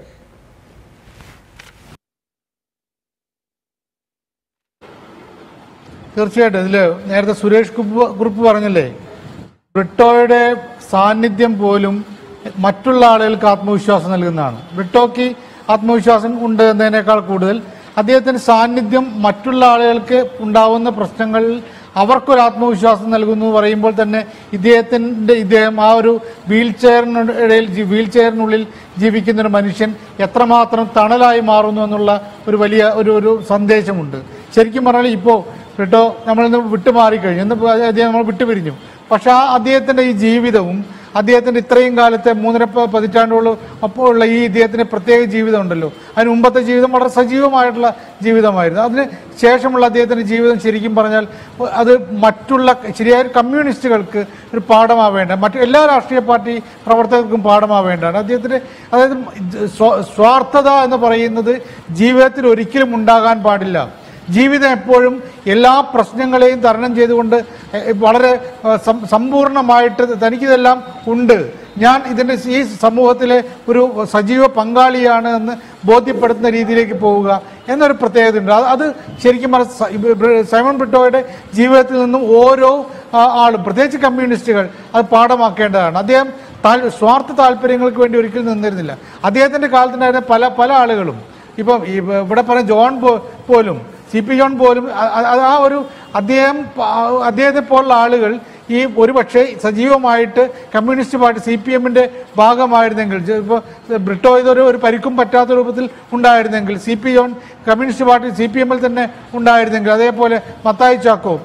തീർച്ചയായിട്ടും ഇതിൽ നേരത്തെ സുരേഷ് കുപ്പ് കുറിപ്പ് പറഞ്ഞല്ലേ ബ്രിട്ടോയുടെ സാന്നിധ്യം പോലും മറ്റുള്ള ആളുകൾക്ക് ആത്മവിശ്വാസം നൽകുന്നതാണ് ബ്രിട്ടോയ്ക്ക് ആത്മവിശ്വാസം ഉണ്ട് എന്നതിനേക്കാൾ കൂടുതൽ അദ്ദേഹത്തിന്റെ സാന്നിധ്യം മറ്റുള്ള ആളുകൾക്ക് ഉണ്ടാവുന്ന പ്രശ്നങ്ങളിൽ അവർക്കൊരു ആത്മവിശ്വാസം നൽകുന്നു എന്ന് പറയുമ്പോൾ തന്നെ ഇദ്ദേഹത്തിന്റെ ഇദ്ദേഹം ആ ഒരു വീൽ ചെയറിനിടയിൽ വീൽ ചെയറിനുള്ളിൽ ജീവിക്കുന്ന ഒരു മനുഷ്യൻ എത്രമാത്രം തണലായി മാറുന്നു എന്നുള്ള ഒരു വലിയ ഒരു ഒരു സന്ദേശമുണ്ട് ശരിക്കും പറഞ്ഞാൽ ഇപ്പോൾ ബ്രിട്ടോ നമ്മളിൽ നിന്ന് വിട്ടുമാറിക്കഴിഞ്ഞു ഇന്ന് അദ്ദേഹം നമ്മൾ വിട്ടുപിരിഞ്ഞു പക്ഷെ ആ അദ്ദേഹത്തിന്റെ ഈ ജീവിതവും അദ്ദേഹത്തിന്റെ ഇത്രയും കാലത്തെ മൂന്നര പ- പതിറ്റാണ്ടോളം ഒപ്പമുള്ള ഈ ഇദ്ദേഹത്തിന് പ്രത്യേക ജീവിതം ഉണ്ടല്ലോ അതിന് മുമ്പത്തെ ജീവിതം വളരെ സജീവമായിട്ടുള്ള ജീവിതമായിരുന്നു അതിന് ശേഷമുള്ള അദ്ദേഹത്തിന്റെ ജീവിതം ശരിക്കും പറഞ്ഞാൽ അത് മറ്റുള്ള ശരിയായ കമ്മ്യൂണിസ്റ്റുകൾക്ക് ഒരു പാഠമാവേണ്ട മറ്റു എല്ലാ രാഷ്ട്രീയ പാർട്ടി പ്രവർത്തകർക്കും പാഠമാവേണ്ടതാണ് അദ്ദേഹത്തിന് അതായത് സ്വ- സ്വാർത്ഥത എന്ന് പറയുന്നത് ജീവിതത്തിൽ ഒരിക്കലും ഉണ്ടാകാൻ പാടില്ല ജീവിതം എപ്പോഴും എല്ലാ പ്രശ്നങ്ങളെയും തരണം ചെയ്തുകൊണ്ട് എ- വളരെ ഏഹ്, സം- സമ്പൂർണ്ണമായിട്ട് തനിക്കിതെല്ലാം ഉണ്ട് ഞാൻ ഇതിൻ്റെ ഈ സമൂഹത്തിലെ ഒരു സജീവ പങ്കാളിയാണ് എന്ന് ബോധ്യപ്പെടുത്തുന്ന രീതിയിലേക്ക് പോവുക എന്നൊരു പ്രത്യേകത ഉണ്ട് അത് അത് ശരിക്കും പറഞ്ഞ സ- ഇബ് ബ്ര- സൈമൺ ബ്രിട്ടോയുടെ ജീവിതത്തിൽ നിന്നും ഓരോ ആ, ആളും പ്രത്യേകിച്ച് കമ്മ്യൂണിസ്റ്റുകൾ അത് പാഠമാക്കേണ്ടതാണ് അദ്ദേഹം താൽ സ്വാർത്ഥ താല്പര്യങ്ങൾക്ക് വേണ്ടി ഒരിക്കലും നിന്നിരുന്നില്ല അദ്ദേഹത്തിൻ്റെ കാലത്തുണ്ടായിരുന്ന പല പല ആളുകളും ഇപ്പം ഈ ഇവിടെ പറഞ്ഞ ജോൺ പോ- പോലും സി പി ജോൺ പോലും അ- അ- ആ ഒരു അദ്ദേഹം പ- അദ്ദേഹത്തെ പോലുള്ള ആളുകൾ ഈ ഒരുപക്ഷെ സജീവമായിട്ട് കമ്മ്യൂണിസ്റ്റ് പാർട്ടി സി പി എമ്മിൻ്റെ ഭാഗമായിരുന്നെങ്കിൽ ഇപ്പോൾ ബ്രിട്ടോ ഇതൊരു ഒരു പരിക്കും പറ്റാത്ത രൂപത്തിൽ ഉണ്ടായിരുന്നെങ്കിൽ C P John communist party C P എമ്മിൽ തന്നെ ഉണ്ടായിരുന്നെങ്കിൽ അതേപോലെ മത്തായി ചാക്കോ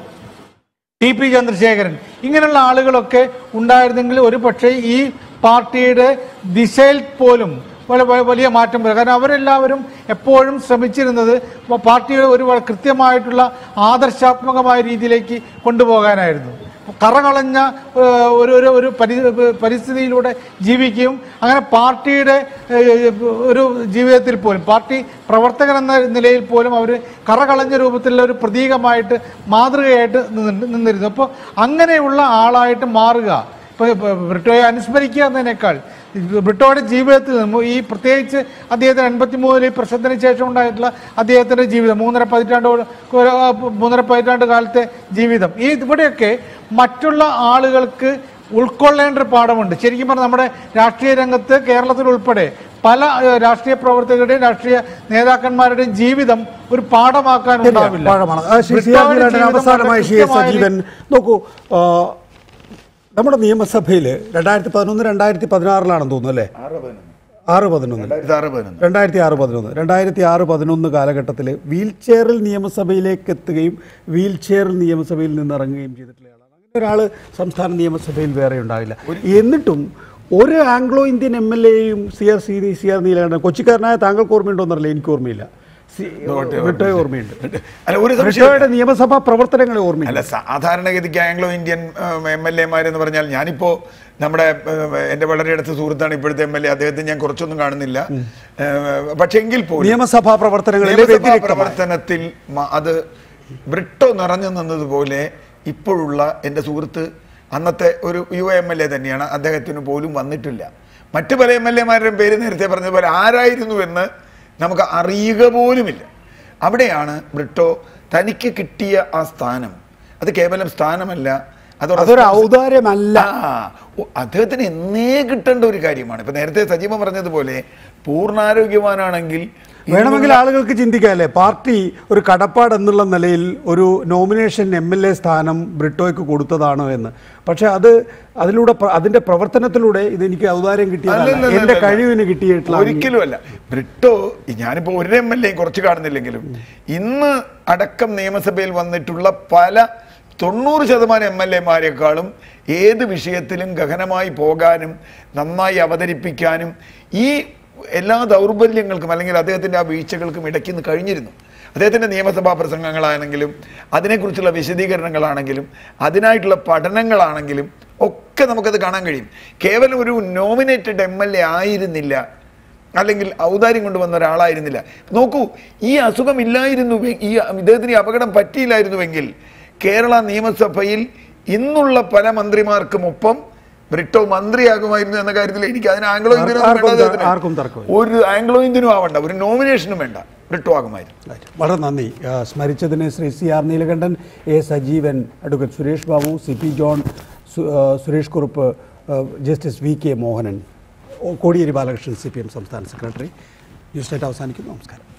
ടി പി ചന്ദ്രശേഖരൻ ഇങ്ങനെയുള്ള ആളുകളൊക്കെ ഉണ്ടായിരുന്നെങ്കിൽ ഒരു പക്ഷേ ഈ പാർട്ടിയുടെ ദിശയിൽ പോലും വല- വ- വലിയ മാറ്റം വരും കാരണം അവരെല്ലാവരും എപ്പോഴും ശ്രമിച്ചിരുന്നത് പ- പാർട്ടിയുടെ ഒരു വ- കൃത്യമായിട്ടുള്ള ആദർശാത്മകമായ രീതിയിലേക്ക് കൊണ്ടുപോകാനായിരുന്നു കറകളഞ്ഞ ഏഹ്, ഒരു ഒരു ഒരു പരി പരിസ്ഥിതിയിലൂടെ ജീവിക്കുകയും അങ്ങനെ പാർട്ടിയുടെ ഏഹ്, ഒരു ജീവിതത്തിൽ പോലും പാർട്ടി പ്രവർത്തകൻ എന്ന നിലയിൽ പോലും അവർ കറകളഞ്ഞ രൂപത്തിലുള്ള ഒരു പ്രതീകമായിട്ട് മാതൃകയായിട്ട് നിന്ന് നിന്നിരുന്നു അപ്പോൾ അങ്ങനെയുള്ള ആളായിട്ട് മാറുക ഇപ്പോൾ ബ്രിട്ടോയെ അനുസ്മരിക്കുക എന്നതിനേക്കാൾ ബ്രിട്ടോയുടെ ജീവിതത്തിൽ നിന്നും ഈ പ്രത്യേകിച്ച് അദ്ദേഹത്തിന് എൺപത്തി മൂന്നിൽ ഈ പ്രശ്നത്തിന് ശേഷം ഉണ്ടായിട്ടുള്ള അദ്ദേഹത്തിൻ്റെ ജീവിതം മൂന്നര പതിറ്റാണ്ടോട് ഒരു, ആ, മൂന്നര പതിറ്റാണ്ട് കാലത്തെ ജീവിതം ഈ ഇവിടെയൊക്കെ മറ്റുള്ള ആളുകൾക്ക് ഉൾക്കൊള്ളേണ്ട ഒരു പാഠമുണ്ട് ശരിക്കും പറഞ്ഞാൽ നമ്മുടെ രാഷ്ട്രീയ രംഗത്ത് കേരളത്തിൽ ഉൾപ്പെടെ പല ഏഹ്, രാഷ്ട്രീയ പ്രവർത്തകരുടെയും രാഷ്ട്രീയ നേതാക്കന്മാരുടെയും ജീവിതം ഒരു പാഠമാക്കാൻ ഉണ്ടാവില്ല പാഠമാണ് ആ, ശ്രീ സി. ആർ. ബ്രിട്ടോയുടെ നീലകണ്ഠൻ ജീവിതം അവസാനമായി ശ്രീ എസ് കൃത്യമായ സജീവൻ നോക്കൂ ആ, നമ്മുടെ നിയമസഭയിൽ രണ്ടായിരത്തി പതിനൊന്ന് രണ്ടായിരത്തി പതിനാറിലാണെന്ന് തോന്നുന്നു അല്ലേ ആറ് പതിനൊന്ന് രണ്ടായിരത്തി ആറ് പതിനൊന്ന് രണ്ടായിരത്തി ആറ് പതിനൊന്ന് കാലഘട്ടത്തിൽ വീൽ ചെയറിൽ നിയമസഭയിലേക്ക് എത്തുകയും വീൽ ചെയറിൽ നിയമസഭയിൽ നിന്ന് ഇറങ്ങുകയും ചെയ്തിട്ടുള്ള ആളാണ് അങ്ങനെ ഒരാൾ സംസ്ഥാന നിയമസഭയിൽ വേറെ ഉണ്ടാവില്ല എന്നിട്ടും ഒരു ആംഗ്ലോ ഇന്ത്യൻ എം എൽ എയും C R C C R Neelakantan കൊച്ചിക്കാരനായ താങ്കൾക്ക് ഓർമ്മയുണ്ടോന്നറിയില്ല എനിക്ക് ഓർമ്മയില്ല സി- ബ്രിട്ടോയെ ഓർമ്മയുണ്ട് അല്ല ഒരു സംശയവും ബ്രിട്ടോയുടെ നിയമസഭാ പ്രവർത്തനങ്ങളെ ഓർമ്മയില്ല അല്ല സാധാരണഗതിക്ക് ആംഗ്ലോ ഇന്ത്യൻ എം എൽ എമാരെന്ന് പറഞ്ഞാൽ ഞാനിപ്പോ നമ്മുടെ ഏഹ്, എൻ്റെ വളരെ അടുത്ത സുഹൃത്താണ് ഇപ്പോഴത്തെ എം എൽ എ അദ്ദേഹത്തെ ഞാൻ കുറച്ചൊന്നും കാണുന്നില്ല ഏഹ്, പക്ഷേ എങ്കിൽ പോലും നിയമസഭാ പ്രവർത്തനങ്ങളിലെ നിയമസഭാ വ്യതിരിക്തമായ പ്രവർത്തനത്തിൽ മ- അത് ബ്രിട്ടോ നിറഞ്ഞു നിന്നതുപോലെ ഇപ്പോഴുള്ള എൻ്റെ സുഹൃത്ത് അന്നത്തെ ഒരു യു എം എൽ എ തന്നെയാണ് അദ്ദേഹത്തിന് പോലും വന്നിട്ടില്ല മറ്റു പല എം എൽ എമാരുടെയും പേര് നേരത്തെ പറഞ്ഞതുപോലെ ആരായിരുന്നു എന്ന് നമുക്ക് അറിയുക പോലുമില്ല അവിടെയാണ് ബ്രിട്ടോ തനിക്ക് കിട്ടിയ ആ സ്ഥാനം അത് കേവലം സ്ഥാനമല്ല അത് അതൊരു ഔദാര്യമല്ല ആ, ഓ, അദ്ദേഹത്തിന് എന്നേ കിട്ടേണ്ട ഒരു കാര്യമാണ് ഇപ്പൊ നേരത്തെ സജീവ പറഞ്ഞതുപോലെ പൂർണ്ണാരോഗ്യവാനാണെങ്കിൽ വേണമെങ്കിൽ ആളുകൾക്ക് ചിന്തിക്കാമല്ലേ പാർട്ടി ഒരു കടപ്പാട് എന്നുള്ള നിലയിൽ ഒരു നോമിനേഷൻ എം എൽ എ സ്ഥാനം ബ്രിട്ടോയ്ക്ക് കൊടുത്തതാണോ എന്ന് പക്ഷെ അത് അതിലൂടെ പ്ര- അതിന്റെ പ്രവർത്തനത്തിലൂടെ ഇത് എനിക്ക് ഔദാര്യം കിട്ടിയതല്ല അല്ലല്ലല്ല, എന്റെ അല്ല. കഴിവിന് കിട്ടിയിട്ടുള്ള ഒരിക്കലും അല്ല ബ്രിട്ടോ ഞാനിപ്പോ ഒരു എം എൽ എ കുറച്ച് കാണുന്നില്ലെങ്കിലും ഇന്ന് അടക്കം നിയമസഭയിൽ വന്നിട്ടുള്ള പല തൊണ്ണൂറ് ശതമാനം എം എൽ എമാരെക്കാളും ഏത് വിഷയത്തിലും ഗഹനമായി പോകാനും നന്നായി അവതരിപ്പിക്കാനും ഈ എല്ലാ ദൗർബല്യങ്ങൾക്കും അല്ലെങ്കിൽ അദ്ദേഹത്തിൻ്റെ ആ വീഴ്ചകൾക്കും ഇടയ്ക്ക് നിന്ന് കഴിഞ്ഞിരുന്നു അദ്ദേഹത്തിൻ്റെ നിയമസഭാ പ്രസംഗങ്ങളാണെങ്കിലും അതിനെക്കുറിച്ചുള്ള വിശദീകരണങ്ങളാണെങ്കിലും അതിനായിട്ടുള്ള പഠനങ്ങളാണെങ്കിലും ഒക്കെ നമുക്കത് കാണാൻ കഴിയും കേവലം ഒരു നോമിനേറ്റഡ് എം എൽ എ ആയിരുന്നില്ല അല്ലെങ്കിൽ ഔദാര്യം കൊണ്ടുവന്ന ഒരാളായിരുന്നില്ല നോക്കൂ ഈ അസുഖം ഇല്ലായിരുന്നു ഈ ഇദ്ദേഹത്തിന് ഈ അപകടം പറ്റിയില്ലായിരുന്നുവെങ്കിൽ കേരള നിയമസഭയിൽ ഇന്നുള്ള പല മന്ത്രിമാർക്കും ഒപ്പം ബ്രിട്ടോ മന്ത്രിയാകുമായിരുന്നു എന്ന കാര്യത്തിൽ എനിക്ക് അതിന് ആംഗ്ലോ ഇന്ത്യനും ഒന്നും ആർക്കും വേണ്ട ത- അദ്ദേഹത്തിന്. ആർക്കും തർക്കമില്ല. ഒരു ആംഗ്ലോ ഇന്ത്യനും ആവണ്ട ഒരു നോമിനേഷനും വേണ്ട ബ്രിട്ടോ ആകുമായിരുന്നു വളരെ നന്ദി ആ, സ്മരിച്ചതിന് Shri C R Neelakantan A Sajeevan advocate Suresh Babu C P John സു- ആ, സുരേഷ് കുറുപ്പ് ആ, ജസ്റ്റിസ് വി കെ മോഹനൻ ഓ, Kodiyeri Balakrishnan C P M സംസ്ഥാന സെക്രട്ടറി ന്യൂസ് ഡേറ്റ് അവസാനിക്കുന്നു നമസ്കാരം